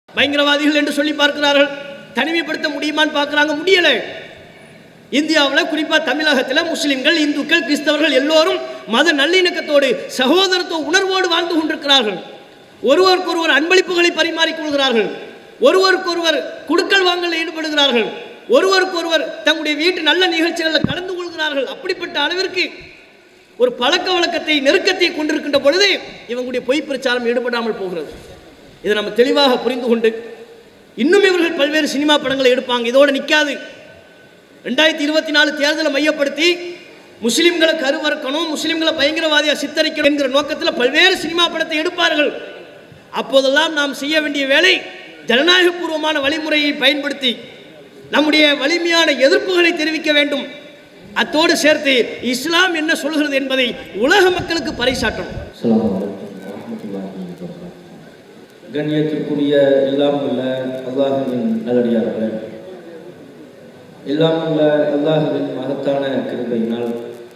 பயங்கரவாதிகள் என்று சொல்லி பார்க்கிறார்கள் தனிமைப்படுத்த முடியுமான்னு பார்க்குறாங்க முடியலை இந்தியாவில் குறிப்பாக தமிழகத்தில் முஸ்லிம்கள் இந்துக்கள் கிறிஸ்தவர்கள் எல்லோரும் மத நல்லிணக்கத்தோடு சகோதரத்துவ உணர்வோடு வாழ்ந்து கொண்டிருக்கிறார்கள் ஒருவருக்கொருவர் அன்பளிப்புகளை பரிமாறிக்கொள்கிறார்கள் ஒருவருக்கொருவர் குடுக்கல் வாங்கல் ஈடுபடுகிறார்கள் ஒருவருக்கொருவர் தங்களுடைய வீட்டு நல்ல நிகழ்ச்சிகளில் கலந்து கொள்கிறார்கள் அப்படிப்பட்ட அளவிற்கு ஒரு பழக்க வழக்கத்தை நெருக்கத்தை கொண்டிருக்கின்ற பொழுது இவங்களுடைய பொய் பிரச்சாரம் ஈடுபடாமல் போகிறது இதை நம்ம தெளிவாக புரிந்து கொண்டு இன்னும் இவர்கள் பல்வேறு சினிமா படங்களை எடுப்பாங்க இதோடு நிற்காது ரெண்டாயிரத்தி இருபத்தி நாலு தேர்தலை மையப்படுத்தி முஸ்லிம்களை கருவறுக்கணும் முஸ்லிம்களை பயங்கரவாதியா சித்தரிக்கணும் என்கிற நோக்கத்தில் பல்வேறு சினிமா படத்தை எடுப்பார்கள் அப்போதெல்லாம் நாம் செய்ய வேண்டிய வேலை ஜனநாயகபூர்வமான வழிமுறையை பயன்படுத்தி நம்முடைய வலிமையான எதிர்ப்புகளை தெரிவிக்க வேண்டும் அத்தோடு சேர்த்து இஸ்லாம் என்ன சொல்கிறது என்பதை உலக மக்களுக்கு பறைசாற்றணும் அஸ்ஸலாமு அலைக்கும் வரஹ்மத்துல்லாஹி வபரகாத்துஹு. கண்ணியத்திற்குரிய எல்லாம் உள்ள அல்லாஹுவின் நல்லடியார்களே எல்லாம் உள்ள அல்லாஹுவின் மகத்தான கிருபையினால்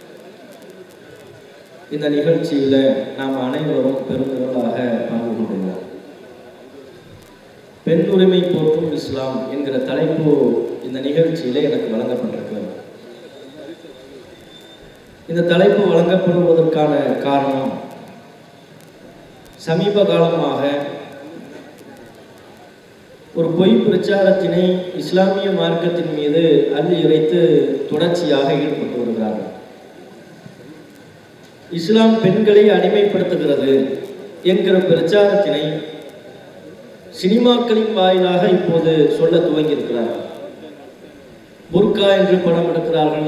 இந்த நிகழ்ச்சியில் நாம் அனைவரும் பெருந்திரளாக பங்கு கொண்டுள்ளோம் பெண் உரிமை போற்றும் இஸ்லாம் என்கிற தலைப்பு இந்த நிகழ்ச்சியிலே எனக்கு வழங்கப்பட்டிருக்கிறது இந்த தலைப்பு வழங்கப்படுவதற்கான காரணம் சமீப காலமாக ஒரு பொய் பிரச்சாரத்தினை இஸ்லாமிய மார்க்கத்தின் மீது அள்ளி இறைத்து தொடர்ச்சியாக ஈடுபட்டு வருகிறார்கள் இஸ்லாம் பெண்களை அடிமைப்படுத்துகிறது என்கிற பிரச்சாரத்தினை சினிமாக்களின் வாயிலாக இப்போது சொல்ல துவங்கியிருக்கிறார்கள் புர்கா என்று படம் எடுக்கிறார்கள்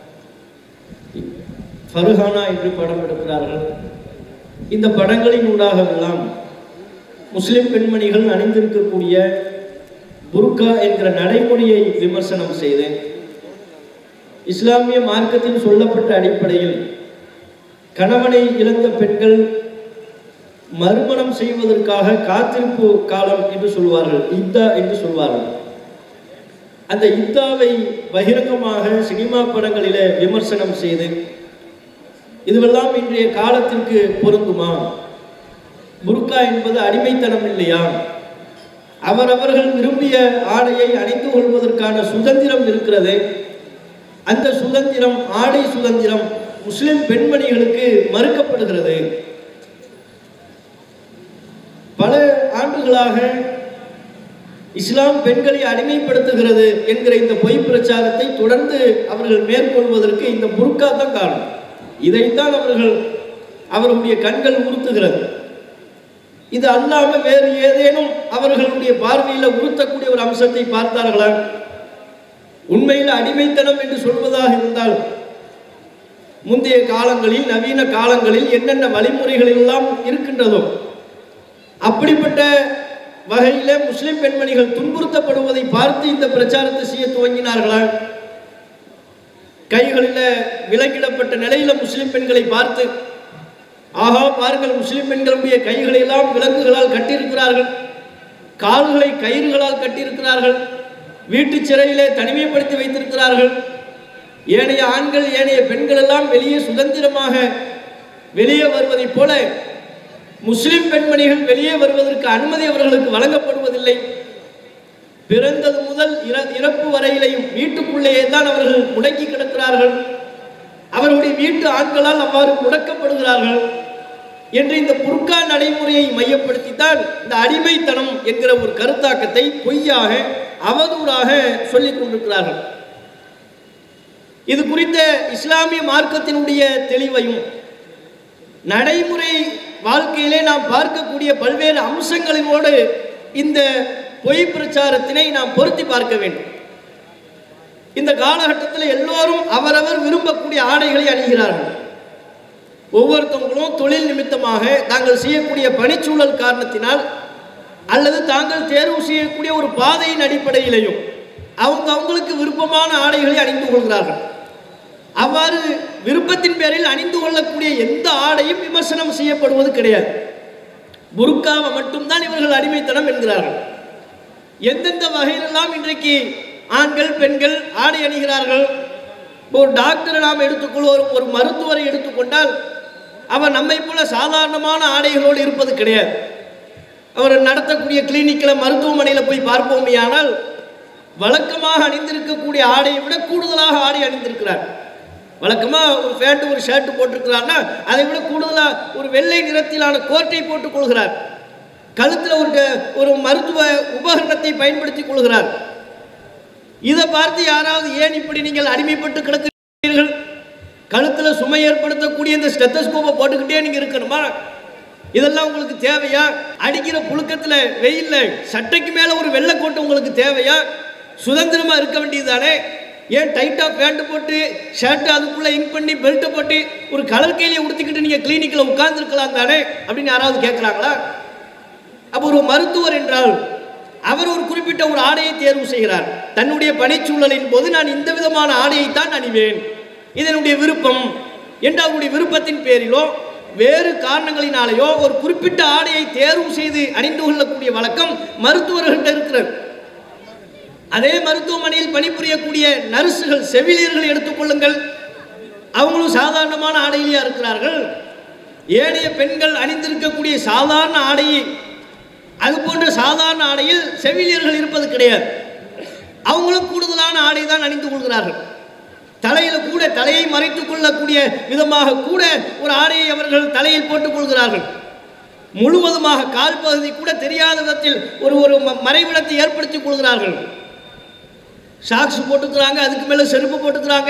ஃபருஹானா என்று படம் எடுக்கிறார்கள் இந்த படங்களின் ஊடாகவெல்லாம் முஸ்லிம் பெண்மணிகள் அணிந்திருக்கக்கூடிய புர்கா என்கிற நடைமுறையை விமர்சனம் செய்து இஸ்லாமிய மார்க்கத்தில் சொல்லப்பட்ட அடிப்படையில் கணவனை இழந்த பெண்கள் மறுமணம் செய்வதற்காக காத்திருப்பு காலம் என்று சொல்வார்கள் இத்தா என்று சொல்வார்கள் அந்த இத்தாவை பகிரங்கமாக சினிமா படங்களிலே விமர்சனம் செய்து இதுவெல்லாம் இன்றைய காலத்திற்கு பொருந்துமா புர்கா என்பது அடிமைத்தனம் இல்லையா அவரவர்கள் விரும்பிய ஆடையை அணிந்து கொள்வதற்கான சுதந்திரம் இருக்கிறது அந்த சுதந்திரம் ஆடை சுதந்திரம் முஸ்லிம் பெண்மணிகளுக்கு மறுக்கப்படுகிறது பல ஆண்டுகளாக இஸ்லாம் பெண்களை அடிமைப்படுத்துகிறது என்கிற இந்த பொய் பிரச்சாரத்தை தொடர்ந்து அவர்கள் மேற்கொள்வதற்கு இந்த புர்கா தான் காரணம் இதைத்தான் அவர்கள் அவர்களுடைய கண்கள் உறுத்துகிறது இது அல்லாம வேறு ஏதேனும் அவர்களுடைய பார்வையில் உறுத்தக்கூடிய ஒரு அம்சத்தை பார்த்தார்களா உண்மையில் அடிமைத்தனம் என்று சொல்வதாக இருந்தால் முந்தைய காலங்களில் நவீன காலங்களில் என்னென்ன வழிமுறைகள் எல்லாம் இருக்கின்றதோ அப்படிப்பட்ட வகையில முஸ்லிம் பெண்மணிகள் துன்புறுத்தப்படுவதை பார்த்து இந்த பிரச்சாரத்தை செய்ய துவங்கினார்களா கைகளில் விலங்கிடப்பட்ட நிலையில முஸ்லிம் பெண்களை பார்த்து ஆஹா பாருங்கள் முஸ்லிம் பெண்களுடைய கைகளை எல்லாம் விலங்குகளால் கட்டியிருக்கிறார்கள் கால்களை கயிறுகளால் கட்டியிருக்கிறார்கள் வீட்டு சிறையிலே தனிமைப்படுத்தி வைத்திருக்கிறார்கள் ஏனைய ஆண்கள் ஏனைய பெண்கள் எல்லாம் வெளியே சுதந்திரமாக வெளியே வருவதைப் போல முஸ்லிம் பெண்மணிகள் வெளியே வருவதற்கு அனுமதி அவர்களுக்கு வழங்கப்படுவதில்லை பிறந்தது முதல் இற- இறப்பு வரையிலையும் வீட்டுக்குள்ளேயே தான் அவர்கள் முடங்கி கிடக்கிறார்கள் அவர்களுடைய வீட்டு ஆண்களால் அவ்வாறு முடக்கப்படுகிறார்கள் என்று இந்த புர்கா நடைமுறையை மையப்படுத்தித்தான் இந்த அடிமைத்தனம் என்கிற ஒரு கருத்தாக்கத்தை பொய்யாக அவதூறாக சொல்லிக் கொண்டிருக்கிறார்கள் இது குறித்த இஸ்லாமிய மார்க்கத்தினுடைய தெளிவையும் நடைமுறை வாழ்க்கையிலே நாம் பார்க்கக்கூடிய பல்வேறு அம்சங்களோடு இந்த பொய் பிரச்சாரத்தினை நாம் பொருத்தி பார்க்க வேண்டும் இந்த காலகட்டத்தில் எல்லோரும் அவரவர் விரும்பக்கூடிய ஆடைகளை அணிகிறார்கள் ஒவ்வொருத்தவங்களும் தொழில் நிமித்தமாக தாங்கள் செய்யக்கூடிய பணிச்சூழல் காரணத்தினால் அல்லது தாங்கள் தேர்வு செய்யக்கூடிய ஒரு பாதையின் அடிப்படையிலையும் அவங்க அவங்களுக்கு விருப்பமான ஆடைகளை அணிந்து கொள்கிறார்கள் அவ்வாறு விருப்பத்தின் பேரில் அணிந்து கொள்ளக்கூடிய எந்த ஆடையும் விமர்சனம் செய்யப்படுவது கிடையாது புருக்காவை மட்டும்தான் இவர்கள் அடிமைத்தனம் என்கிறார்கள் எந்தெந்த வகையிலெல்லாம் இன்றைக்கு ஆண்கள் பெண்கள் ஆடை அணிகிறார்கள் இப்போ ஒரு டாக்டரை நாம் எடுத்துக்கொள்வோம் ஒரு மருத்துவரை எடுத்துக்கொண்டால் அவர் நம்மை போல சாதாரணமான ஆடைகளோடு இருப்பது கிடையாது அவர் நடத்தக்கூடிய கிளினிக்கில் மருத்துவமனையில் போய் பார்ப்போமேயானால் வழக்கமாக அணிந்திருக்கக்கூடிய ஆடையை விட கூடுதலாக ஆடை அணிந்திருக்கிறார் வழக்கமாக ஒரு பேண்ட் ஒரு ஷர்ட் போட்டிருக்கிறார்னா அதை விட கூடுதலாக ஒரு வெள்ளை நிறத்திலான கோட்டை போட்டுக் கொள்கிறார் கழுத்தில் ஒரு க- ஒரு மருத்துவ உபகரணத்தை பயன்படுத்திக் கொள்கிறார் இதை பார்த்து யாராவது ஏன் இப்படி நீங்கள் அடிமைப்பட்டு கிடக்கிறீர்கள் கழுத்தில் சுமை ஏற்படுத்தக்கூடிய இந்த ஸ்டெத்தஸ்கோப்பை போட்டுக்கிட்டே நீங்கள் இருக்கணுமா இதெல்லாம் உங்களுக்கு தேவையா அடிக்கிற புழுக்கத்தில் வெயிலில் சட்டைக்கு மேலே ஒரு வெள்ளை கோட்டு உங்களுக்கு தேவையா சுதந்திரமாக இருக்க வேண்டியதுதானே ஏன் டைட்டாக பேண்ட் போட்டு ஷர்ட் அதுக்குள்ளே இங்க் பண்ணி பெல்ட்டை போட்டு ஒரு கலர் கையிலே உடுத்திக்கிட்டு நீங்கள் கிளினிக்கில் உட்கார்ந்துருக்கலாம் தானே அப்படின்னு யாராவது கேட்குறாங்களா அப்போ ஒரு மருத்துவர் என்றால் அவர் ஒரு குறிப்பிட்ட ஒரு ஆடையை தேர்வு செய்கிறார் தன்னுடைய பணிச்சூழலின் போது நான் இந்த விதமான ஆடையைத்தான் அணிவேன் இது என்னுடைய விருப்பம் என்று அவருடைய விருப்பத்தின் பேரிலோ வேறு காரணங்களினாலேயோ ஒரு குறிப்பிட்ட ஆடையை தேர்வு செய்து அணிந்து கொள்ளக்கூடிய வழக்கம் மருத்துவர்கள்ட்ட இருக்கிறது அதே மருத்துவமனையில் பணிபுரியக்கூடிய நர்சுகள் செவிலியர்களை எடுத்துக்கொள்ளுங்கள் அவங்களும் சாதாரணமான ஆடையிலேயே இருக்கிறார்கள் ஏனைய பெண்கள் அணிந்திருக்கக்கூடிய சாதாரண ஆடையை அது போன்ற சாதாரண ஆடையில் செவிலியர்கள் இருப்பது கிடையாது அவங்களும் கூடுதலான ஆடை தான் அணிந்து கொள்கிறார்கள் தலையில கூட தலையை மறைத்துக் கொள்ளக்கூடிய விதமாக கூட ஒரு ஆடையை அவர்கள் தலையில் போட்டுக் கொள்கிறார்கள் முழுவதுமாக கால் பகுதி கூட தெரியாத விதத்தில் ஒரு ஒரு ம- மறைவிடத்தை ஏற்படுத்திக் கொள்கிறார்கள் ஷாக்ஸ் போட்டுக்கிறாங்க அதுக்கு மேலே செருப்பு போட்டுக்கிறாங்க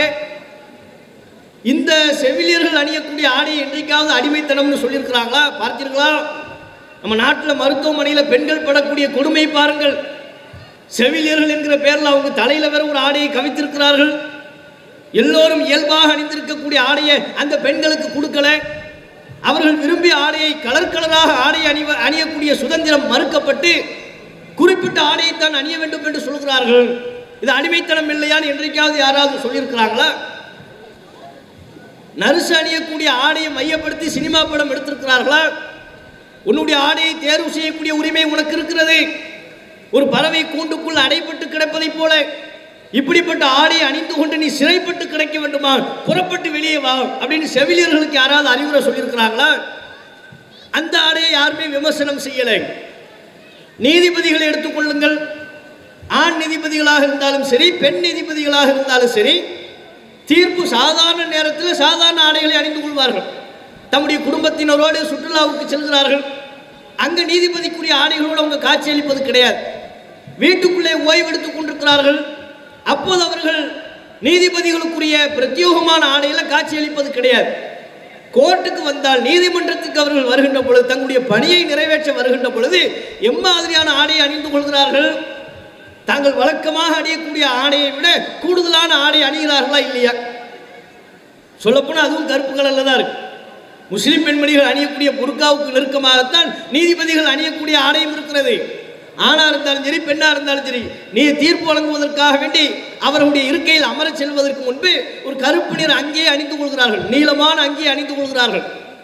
இந்த செவிலியர்கள் அணியக்கூடிய ஆடையை என்றைக்காவது அடிமைத்தனம்னு சொல்லியிருக்கிறாங்களா பார்த்தீர்களா நம்ம நாட்டில் மருத்துவமனையில் பெண்கள் படக்கூடிய கொடுமை பாருங்கள் செவிலியர்கள் என்கிற பேரில் அவங்க தலையில் வேற ஒரு ஆடையை கவித்திருக்கிறார்கள் எல்லோரும் இயல்பாக அணிந்திருக்கக்கூடிய ஆடையை அந்த பெண்களுக்கு கொடுக்கல அவர்கள் விரும்பிய ஆடையை கலர் கலராக ஆடை அணிவ அணியக்கூடிய சுதந்திரம் மறுக்கப்பட்டு குறிப்பிட்ட ஆடையைத்தான் அணிய வேண்டும் என்று சொல்கிறார்கள் இது அடிமைத்தனம் இல்லையான்னு என்றைக்காவது யாராவது சொல்லியிருக்கிறாங்களா நர்ஸ் அணியக்கூடிய ஆடையை மையப்படுத்தி சினிமா படம் எடுத்திருக்கிறார்களா உன்னுடைய ஆடையை தேர்வு செய்யக்கூடிய உரிமை உனக்கு இருக்கிறது ஒரு பறவை கூண்டுக்குள் அடைப்பட்டு கிடப்பதைப் போல இப்படிப்பட்ட ஆடையை அணிந்து கொண்டு நீ சிறைப்பட்டு கிடைக்க வேண்டுமா புறப்பட்டு வெளியே வா அப்படின்னு செவிலியர்களுக்கு யாராவது அறிவுரை சொல்லியிருக்கிறாங்களா அந்த ஆடையை யாருமே விமர்சனம் செய்யலை நீதிபதிகளை எடுத்துக்கொள்ளுங்கள் ஆண் நீதிபதிகளாக இருந்தாலும் சரி பெண் நீதிபதிகளாக இருந்தாலும் சரி தீர்ப்பு சாதாரண நேரத்தில் சாதாரண ஆடைகளை அணிந்து கொள்வார்கள் தம்முடைய குடும்பத்தினரோடு சுற்றுலாவுக்கு செல்கிறார்கள் அங்கே நீதிபதிக்குரிய ஆடைகளோடு அவங்க காட்சியளிப்பது கிடையாது வீட்டுக்குள்ளே ஓய்வெடுத்துக் கொண்டிருக்கிறார்கள் அப்போது அவர்கள் நீதிபதிகளுக்குரிய பிரத்யோகமான ஆடையில காட்சியளிப்பது கிடையாது கோர்ட்டுக்கு வந்தால் நீதிமன்றத்துக்கு அவர்கள் வருகின்ற பொழுது தங்களுடைய பணியை நிறைவேற்ற வருகின்ற பொழுது எம்மாதிரியான ஆடையை அணிந்து கொள்கிறார்கள் தாங்கள் வழக்கமாக அணியக்கூடிய ஆடையை விட கூடுதலான ஆடை அணிகிறார்களா இல்லையா சொல்லப்போனால் அதுவும் கருப்பு கலரில் தான் இருக்கு முஸ்லிம் பெண்மணிகள் அணியக்கூடிய புர்காவுக்கு நெருக்கமாகத்தான் நீதிபதிகள் அணியக்கூடிய ஆடையும் இருக்கிறது ஆணா இருந்தாலும் சரி பெண்ணா இருந்தாலும் சரி நீ தீர்ப்பு வழங்குவதற்காக வேண்டி அவர்களுடைய இருக்கையில் அமரச் செல்வதற்கு முன்பு ஒரு கருப்பு நிற அங்கேயே அணிந்து கொள்கிறார்கள் நீளமான அங்கேயே அணிந்து கொள்கிறார்கள்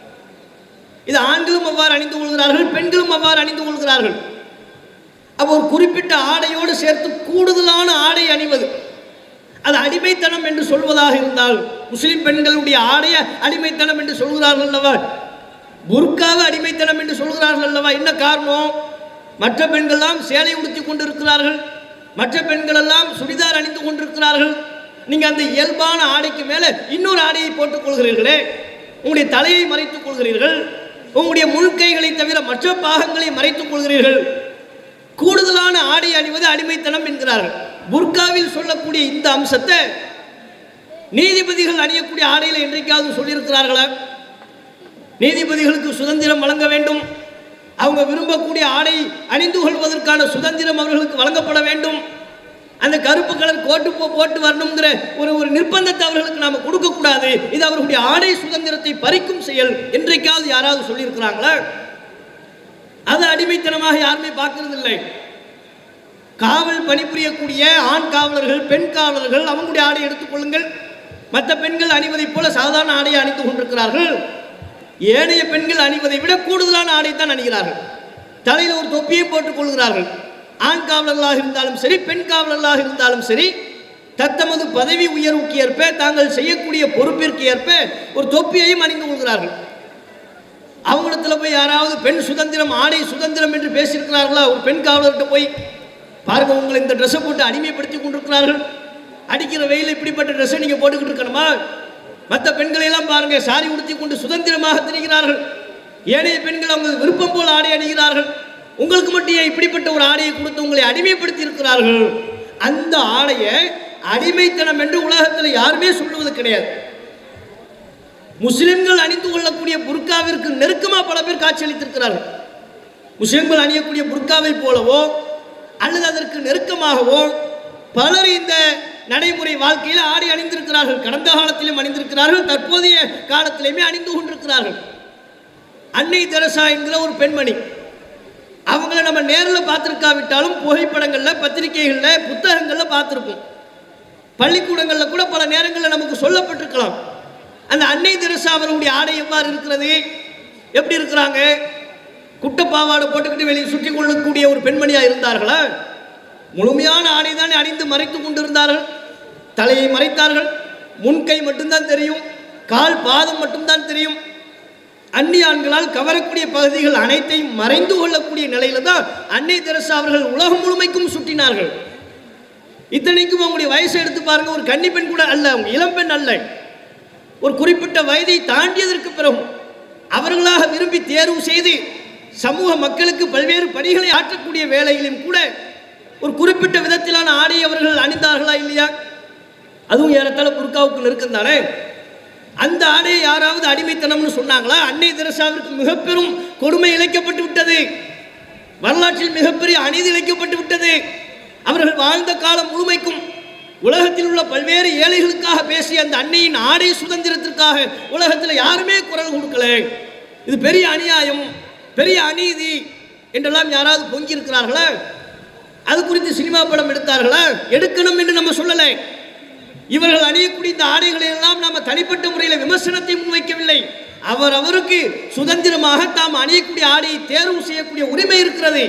இது ஆண்களும் அவ்வாறு அணிந்து கொள்கிறார்கள் பெண்களும் அவ்வாறு அணிந்து கொள்கிறார்கள் அப்போ ஒரு குறிப்பிட்ட ஆடையோடு சேர்த்து கூடுதலான ஆடை அணிவது அது அடிமைத்தனம் என்று சொல்வதாக இருந்தால் முஸ்லிம் பெண்களுடைய ஆடைய அடிமைத்தனம் என்று சொல்கிறார்கள் அல்லவா புர்காவை அடிமைத்தனம் என்று சொல்கிறார்கள் அல்லவா என்ன காரணம் மற்ற பெண்கள்லாம் சேலை உடுத்தி கொண்டிருக்கிறார்கள் மற்ற பெண்கள் எல்லாம் சுடிதார் அணிந்து கொண்டிருக்கிறார்கள் நீங்க அந்த இயல்பான ஆடைக்கு மேல இன்னொரு ஆடையை போட்டுக் கொள்கிறீர்களே உங்களுடைய தலையை மறைத்துக் கொள்கிறீர்கள் உங்களுடைய முழுக்கைகளை தவிர மற்ற பாகங்களை மறைத்துக் கொள்கிறீர்கள் கூடுதலான ஆடை அணிவது அடிமைத்தனம் என்கிறார்கள் புர்காவில் சொல்லக்கூடிய இந்த அம்சத்தை நீதிபதிகள் அணியக்கூடிய ஆடையில் என்றைக்காவது சொல்லியிருக்கிறார்களா நீதிபதிகளுக்கு சுதந்திரம் வழங்க வேண்டும் அவங்க விரும்பக்கூடிய ஆடை அணிந்து கொள்வதற்கான சுதந்திரம் அவர்களுக்கு வழங்கப்பட வேண்டும் அந்த கருப்பு கலர் கோட்டு போ போட்டு வரணுங்கிற ஒரு ஒரு நிர்பந்தத்தை அவர்களுக்கு நாம் கொடுக்கக்கூடாது இது அவர்களுடைய ஆடை சுதந்திரத்தை பறிக்கும் செயல் என்றைக்காவது யாராவது சொல்லியிருக்கிறாங்களா அது அடிமைத்தனமாக யாருமே பார்க்கறது இல்லை காவல் பணிபுரியக்கூடிய ஆண் காவலர்கள் பெண் காவலர்கள் அவங்களுடைய ஆடை எடுத்துக்கொள்ளுங்கள் மற்ற பெண்கள் அணிவதைப் போல சாதாரண ஆடையை அணிந்து கொண்டிருக்கிறார்கள் ஏனைய பெண்கள் அணிவதை விட கூடுதலான ஆடை தான் அணிகிறார்கள் தலையில் ஒரு தொப்பியை போட்டுக் கொள்கிறார்கள் ஆண் காவலர்களாக இருந்தாலும் சரி பெண் காவலர்களாக இருந்தாலும் சரி தத்தமது பதவி உயர்வுக்கு ஏற்ப தாங்கள் செய்யக்கூடிய பொறுப்பிற்கு ஏற்ப ஒரு தொப்பியையும் அணிந்து கொள்கிறார்கள் அவங்களிடத்துல போய் யாராவது பெண் சுதந்திரம் ஆடை சுதந்திரம் என்று பேசியிருக்கிறார்களா ஒரு பெண் காவலர்கிட்ட போய் பாருங்க உங்களை இந்த ட்ரெஸ்ஸை போட்டு அடிமைப்படுத்தி கொண்டிருக்கிறார்கள் அடிக்கிற வெயில் இப்படிப்பட்ட ட்ரெஸ்ஸை நீங்கள் போட்டுக்கிட்டு இருக்கணுமா மற்ற பெண்களை எல்லாம் பாருங்க சாரி உடுத்தி கொண்டு சுதந்திரமாக திரிகிறார்கள் ஏனைய பெண்கள் அவங்க விருப்பம் போல் ஆடை அணிகிறார்கள் உங்களுக்கு மட்டும் ஏன் இப்படிப்பட்ட ஒரு ஆடையை கொடுத்து உங்களை அடிமைப்படுத்தி இருக்கிறார்கள் அந்த ஆடையை அடிமைத்தனம் என்று உலகத்தில் யாருமே சொல்லுவது கிடையாது முஸ்லிம்கள் அணிந்து கொள்ளக்கூடிய புர்காவிற்கு நெருக்கமா பல பேர் காட்சியளித்திருக்கிறார்கள் முஸ்லிம்கள் அணியக்கூடிய புர்காவை போலவோ அல்லது அதற்கு நெருக்கமாகவோ பலர் இந்த நடைமுறை வாழ்க்கையில் ஆடி அணிந்திருக்கிறார்கள் கடந்த காலத்திலும் அணிந்திருக்கிறார்கள் தற்போதைய காலத்திலுமே அணிந்து கொண்டிருக்கிறார்கள் அன்னை தெரசா என்கிற ஒரு பெண்மணி அவங்கள நம்ம நேரில் பார்த்துருக்காவிட்டாலும் புகைப்படங்களில் பத்திரிகைகளில் புத்தகங்களில் பார்த்துருப்போம் பள்ளிக்கூடங்களில் கூட பல நேரங்களில் நமக்கு சொல்லப்பட்டிருக்கலாம் அந்த அன்னை தெரசா அவர்களுடைய ஆடை எவ்வாறு இருக்கிறது எப்படி இருக்கிறாங்க குட்டப்பாவாடை போட்டுக்கிட்டு வெளியே சுற்றி கொள்ளக்கூடிய ஒரு பெண்மணியாக இருந்தார்களா முழுமையான ஆடை தானே அணிந்து மறைத்து கொண்டிருந்தார்கள் தலையை மறைத்தார்கள் முன்கை மட்டும்தான் தெரியும் கால் பாதம் மட்டும்தான் தெரியும் அந்நிய ஆண்களால் கவரக்கூடிய பகுதிகள் அனைத்தையும் மறைந்து கொள்ளக்கூடிய நிலையில தான் அன்னை தெரசா அவர்கள் உலகம் முழுமைக்கும் சுற்றினார்கள் இத்தனைக்கும் அவங்களுடைய வயசை எடுத்து பாருங்க ஒரு கன்னி பெண் கூட அல்ல அவங்க இளம்பெண் அல்ல ஒரு குறிப்பிட்ட வயதை தாண்டியதற்கு பிறகு அவர்களாக விரும்பி தேர்வு செய்து சமூக மக்களுக்கு பல்வேறு பணிகளை ஆற்றக்கூடிய வேலையிலும் கூட ஒரு குறிப்பிட்ட விதத்திலான ஆடை அவர்கள் அணிந்தார்களா இல்லையா அதுவும் ஏறத்தாழ புர்காவுக்கு நெருக்கம் தானே அந்த ஆடையை யாராவது அடிமைத்தனம்னு சொன்னாங்களா அன்னை தெரசாவிற்கு மிக பெரும் கொடுமை இழைக்கப்பட்டு விட்டது வரலாற்றில் மிகப்பெரிய அநீதி இழைக்கப்பட்டு விட்டது அவர்கள் வாழ்ந்த காலம் முழுமைக்கும் உலகத்தில் உள்ள பல்வேறு ஏழைகளுக்காக பேசிய அந்த அன்னையின் ஆடை சுதந்திரத்திற்காக உலகத்தில் யாருமே குரல் கொடுக்கல இது பெரிய அநியாயம் பெரிய அநீதி என்றெல்லாம் யாராவது பொங்கி இருக்கிறார்களா அது குறித்து சினிமா படம் எடுத்தார்களா எடுக்கணும் என்று நம்ம சொல்லலை இவர்கள் அணியக்கூடிய இந்த ஆடைகளை எல்லாம் நாம தனிப்பட்ட முறையில் விமர்சனத்தை முன்வைக்கவில்லை அவர் அவருக்கு சுதந்திரமாக தாம் அணியக்கூடிய ஆடையை தேர்வு செய்யக்கூடிய உரிமை இருக்கிறது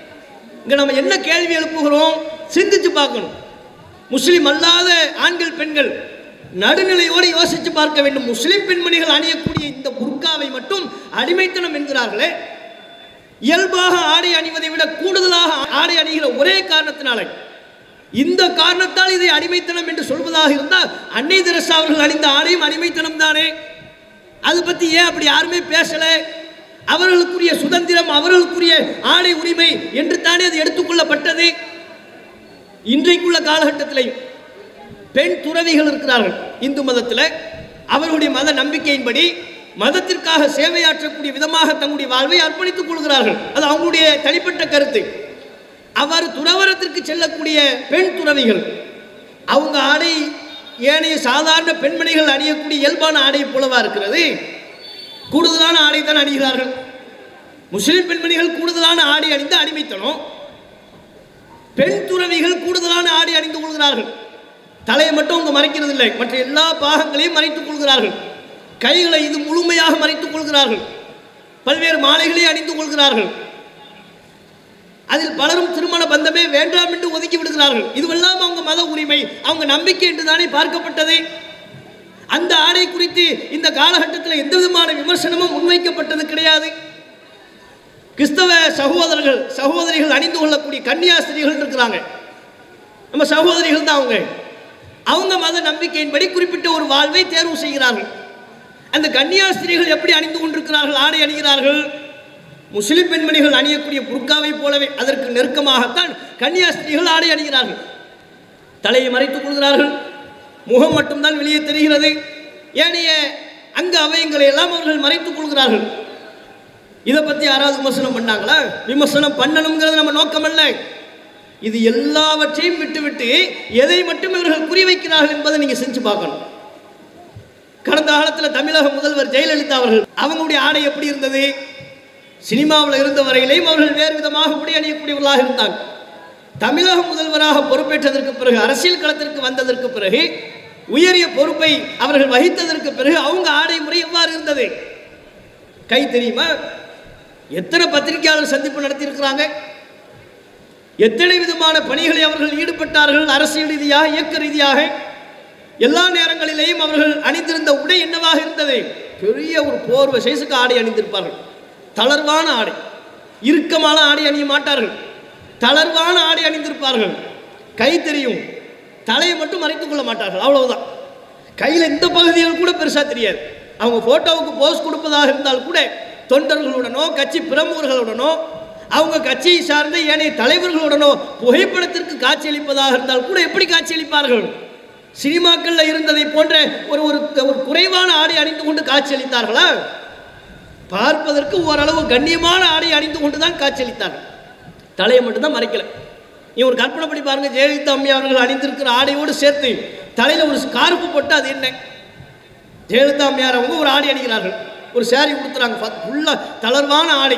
இங்க நம்ம என்ன கேள்வி எழுப்புகிறோம் சிந்திச்சு பார்க்கணும் முஸ்லிம் அல்லாத ஆண்கள் பெண்கள் நடுநிலையோடு யோசித்து பார்க்க வேண்டும் முஸ்லிம் பெண்மணிகள் அணியக்கூடிய இந்த புர்காவை மட்டும் அடிமைத்தனம் என்கிறார்களே இயல்பாக ஆடை அணிவதை விட கூடுதலாக ஆடை அணிகிற ஒரே காரணத்தினால இந்த காரணத்தால் இதை அடிமைத்தனம் என்று சொல்வதாக இருந்தால் அன்னை தெரசா அவர்கள் அணிந்த ஆடையும் அடிமைத்தனம் தானே அதை பற்றி ஏன் அப்படி யாருமே பேசல அவர்களுக்குரிய சுதந்திரம் அவர்களுக்குரிய ஆடை உரிமை என்று தானே அது எடுத்துக்கொள்ளப்பட்டது இன்றைக்குள்ள காலகட்டத்தில் பெண் துறவிகள் இருக்கிறார்கள் இந்து மதத்தில் அவர்களுடைய மத நம்பிக்கையின்படி மதத்திற்காக சேவையாற்றக்கூடிய விதமாக தங்களுடைய வாழ்வை அர்ப்பணித்துக் கொள்கிறார்கள் அது அவங்களுடைய தனிப்பட்ட கருத்து அவ்வாறு துறவரத்திற்கு செல்லக்கூடிய பெண் துறவிகள் அவங்க ஆடை ஏனைய சாதாரண பெண்மணிகள் அணியக்கூடிய இயல்பான ஆடை போலவா இருக்கிறது கூடுதலான ஆடை தான் அணிகிறார்கள் முஸ்லிம் பெண்மணிகள் கூடுதலான ஆடை அணிந்து அடிமைத்தனம் பெண் துறவிகள் கூடுதலான ஆடை அணிந்து கொள்கிறார்கள் தலையை மட்டும் அவங்க மறைக்கிறது இல்லை மற்ற எல்லா பாகங்களையும் மறைத்துக் கொள்கிறார்கள் கைகளை இது முழுமையாக மறைத்துக் கொள்கிறார்கள் பல்வேறு மாலைகளை அணிந்து கொள்கிறார்கள் அதில் பலரும் திருமண பந்தமே வேண்டாம் என்று ஒதுக்கி விடுகிறார்கள் இதுவெல்லாம் அவங்க மத உரிமை அவங்க நம்பிக்கை என்று தானே பார்க்கப்பட்டது அந்த ஆடை குறித்து இந்த காலகட்டத்தில் எந்த விதமான விமர்சனமும் முன்வைக்கப்பட்டது கிடையாது கிறிஸ்தவ சகோதரர்கள் சகோதரிகள் அணிந்து கொள்ளக்கூடிய கன்னியாஸ்திரிகள் இருக்கிறாங்க நம்ம சகோதரிகள் தான் அவங்க அவங்க மத நம்பிக்கையின்படி குறிப்பிட்ட ஒரு வாழ்வை தேர்வு செய்கிறார்கள் அந்த கன்னியாஸ்திரிகள் எப்படி அணிந்து கொண்டிருக்கிறார்கள் ஆடை அணிகிறார்கள் முஸ்லிம் பெண்மணிகள் அணியக்கூடிய புர்காவை போலவே அதற்கு நெருக்கமாகத்தான் கன்னியாஸ்திரிகள் ஆடை அணிகிறார்கள் தலையை மறைத்துக் கொள்கிறார்கள் முகம் மட்டும்தான் வெளியே தெரிகிறது ஏனைய அங்க அவயங்களை எல்லாம் அவர்கள் மறைத்துக் கொள்கிறார்கள் இதை பத்தி யாராவது விமர்சனம் பண்ணாங்களா விமர்சனம் பண்ணணுங்கிறது நம்ம நோக்கம் அல்ல இது எல்லாவற்றையும் விட்டுவிட்டு எதை மட்டும் இவர்கள் குறிவைக்கிறார்கள் என்பதை நீங்க செஞ்சு பார்க்கணும் கடந்த காலத்தில் தமிழக முதல்வர் ஜெயலலிதா அவர்கள் அவங்களுடைய ஆடை எப்படி இருந்தது சினிமாவில் இருந்த வரையிலையும் அவர்கள் வேறு விதமாக உடை அணியக்கூடியவர்களாக இருந்தாங்க தமிழக முதல்வராக பொறுப்பேற்றதற்கு பிறகு அரசியல் களத்திற்கு வந்ததற்கு பிறகு உயரிய பொறுப்பை அவர்கள் வகித்ததற்கு பிறகு அவங்க ஆடை முறை எவ்வாறு இருந்தது கை தெரியுமா எத்தனை பத்திரிகையாளர் சந்திப்பு நடத்தியிருக்கிறாங்க எத்தனை விதமான பணிகளை அவர்கள் ஈடுபட்டார்கள் அரசியல் ரீதியாக இயக்க ரீதியாக எல்லா நேரங்களிலேயும் அவர்கள் அணிந்திருந்த உடை என்னவாக இருந்தது பெரிய ஒரு போர்வை சைஸுக்கு ஆடை அணிந்திருப்பார்கள் தளர்வான ஆடை இறுக்கமான ஆடை அணிய மாட்டார்கள் தளர்வான ஆடை அணிந்திருப்பார்கள் கை தெரியும் தலையை மட்டும் மறைத்துக் கொள்ள மாட்டார்கள் அவ்வளவுதான் கையில் இந்த பகுதிகள் கூட பெருசாக தெரியாது அவங்க ஃபோட்டோவுக்கு போஸ் கொடுப்பதாக இருந்தால் கூட தொண்டர்களுடனோ கட்சி பிரமுகர்களுடனோ அவங்க கட்சியை சார்ந்த ஏனைய தலைவர்களுடனோ புகைப்படத்திற்கு காட்சியளிப்பதாக இருந்தால் கூட எப்படி காட்சியளிப்பார்கள் சினிமாக்கள்ல இருந்ததை போன்ற ஒரு ஒரு ஒரு குறைவான ஆடை அணிந்து கொண்டு காட்சியளித்தார்களா பார்ப்பதற்கு ஓரளவு கண்ணியமான ஆடை அணிந்து கொண்டு தான் காட்சியளித்தார்கள் தலையை மட்டும்தான் மறைக்கல நீ ஒரு கற்பனை பண்ணி பாருங்க ஜெயலலிதா அம்மையா அவர்கள் அணிந்திருக்கிற ஆடையோடு சேர்த்து தலையில ஒரு ஸ்கார்ப்பு போட்டு அது என்ன ஜெயலலிதா அம்மையார் அவங்க ஒரு ஆடை அணிகிறார்கள் ஒரு சேரீ கொடுத்துறாங்க ஃபுல்லாக தளர்வான ஆடை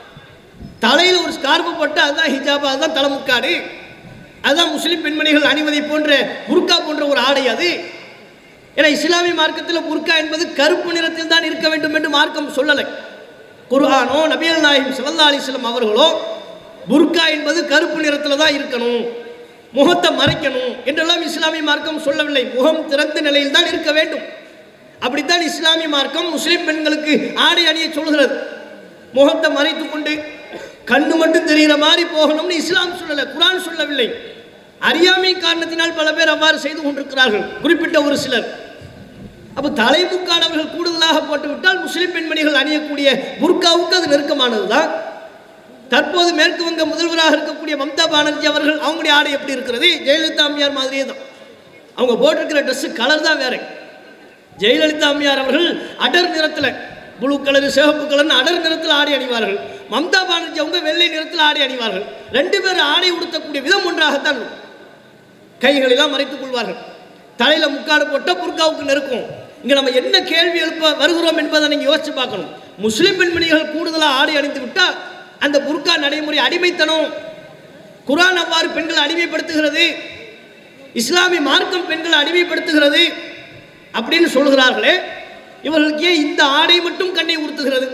தலையில் ஒரு ஸ்கார்ப்பு போட்டு அதுதான் ஹிஜாப் அதுதான் தலைமுக்காடு அதுதான் முஸ்லிம் பெண்மணிகள் அணிவதை போன்ற புர்கா போன்ற ஒரு ஆடை அது ஏன்னா இஸ்லாமிய மார்க்கத்தில் புர்கா என்பது கருப்பு நிறத்தில் தான் இருக்க வேண்டும் என்று மார்க்கம் சொல்லலை குர்ஆனோ நபியல் நாயகம் ஸல்லல்லாஹு அலைஹி வஸல்லம் அவர்களோ புர்கா என்பது கருப்பு நிறத்தில் தான் இருக்கணும் முகத்தை மறைக்கணும் என்றெல்லாம் இஸ்லாமிய மார்க்கம் சொல்லவில்லை முகம் திறந்த நிலையில் தான் இருக்க வேண்டும் அப்படித்தான் இஸ்லாமிய மார்க்கம் முஸ்லிம் பெண்களுக்கு ஆடை அணிய சொல்கிறது முகத்தை மறைத்துக் கொண்டு கண்ணு மட்டும் தெரிகிற மாதிரி போகணும்னு இஸ்லாம் சொல்லலை குரான் சொல்லவில்லை அறியாமை காரணத்தினால் பல பேர் அவ்வாறு செய்து கொண்டிருக்கிறார்கள் குறிப்பிட்ட ஒரு சிலர் அப்போ தலைமுக்கானவர்கள் கூடுதலாக போட்டுவிட்டால் முஸ்லிம் பெண்மணிகள் அணியக்கூடிய புர்காவுக்கு அது நெருக்கமானதுதான் தற்போது மேற்கு வங்க முதல்வராக இருக்கக்கூடிய மம்தா பானர்ஜி அவர்கள் அவங்களுடைய ஆடை எப்படி இருக்கிறது ஜெயலலிதா அம்மையார் மாதிரியே தான் அவங்க போட்டிருக்கிற ட்ரெஸ்ஸு கலர் தான் வேற ஜெயலலிதா அம்மையார் அவர்கள் அடர் நிறத்தில் ப்ளூ கலர் சிவப்பு கலர்னு அடர் நிறத்தில் ஆடை அணிவார்கள் மம்தா பானர்ஜி அவங்க வெள்ளை நிறத்தில் ஆடை அணிவார்கள் ரெண்டு பேர் ஆடை உடுத்தக்கூடிய விதம் ஒன்றாகத்தான் இருக்கும். கைகளெல்லாம் மறைத்துக் கொள்வார்கள் தலையில் முக்காடு போட்டால் புர்காவுக்கு நெருக்கும் இங்கே நம்ம என்ன கேள்வி எழுப்ப வருகிறோம் என்பதை நீங்கள் யோசிச்சு பார்க்கணும் முஸ்லிம் பெண்மணிகள் கூடுதலாக ஆடை அணிந்து விட்டால் அந்த புர்கா நடைமுறை அடிமைத்தனம் குரான் அவ்வாறு பெண்களை அடிமைப்படுத்துகிறது இஸ்லாமிய மார்க்கம் பெண்களை அடிமைப்படுத்துகிறது அப்படின்னு சொல்கிறார்களே இவர்களுக்கு ஏன் இந்த ஆடை மட்டும் கண்ணை உறுத்துகிறது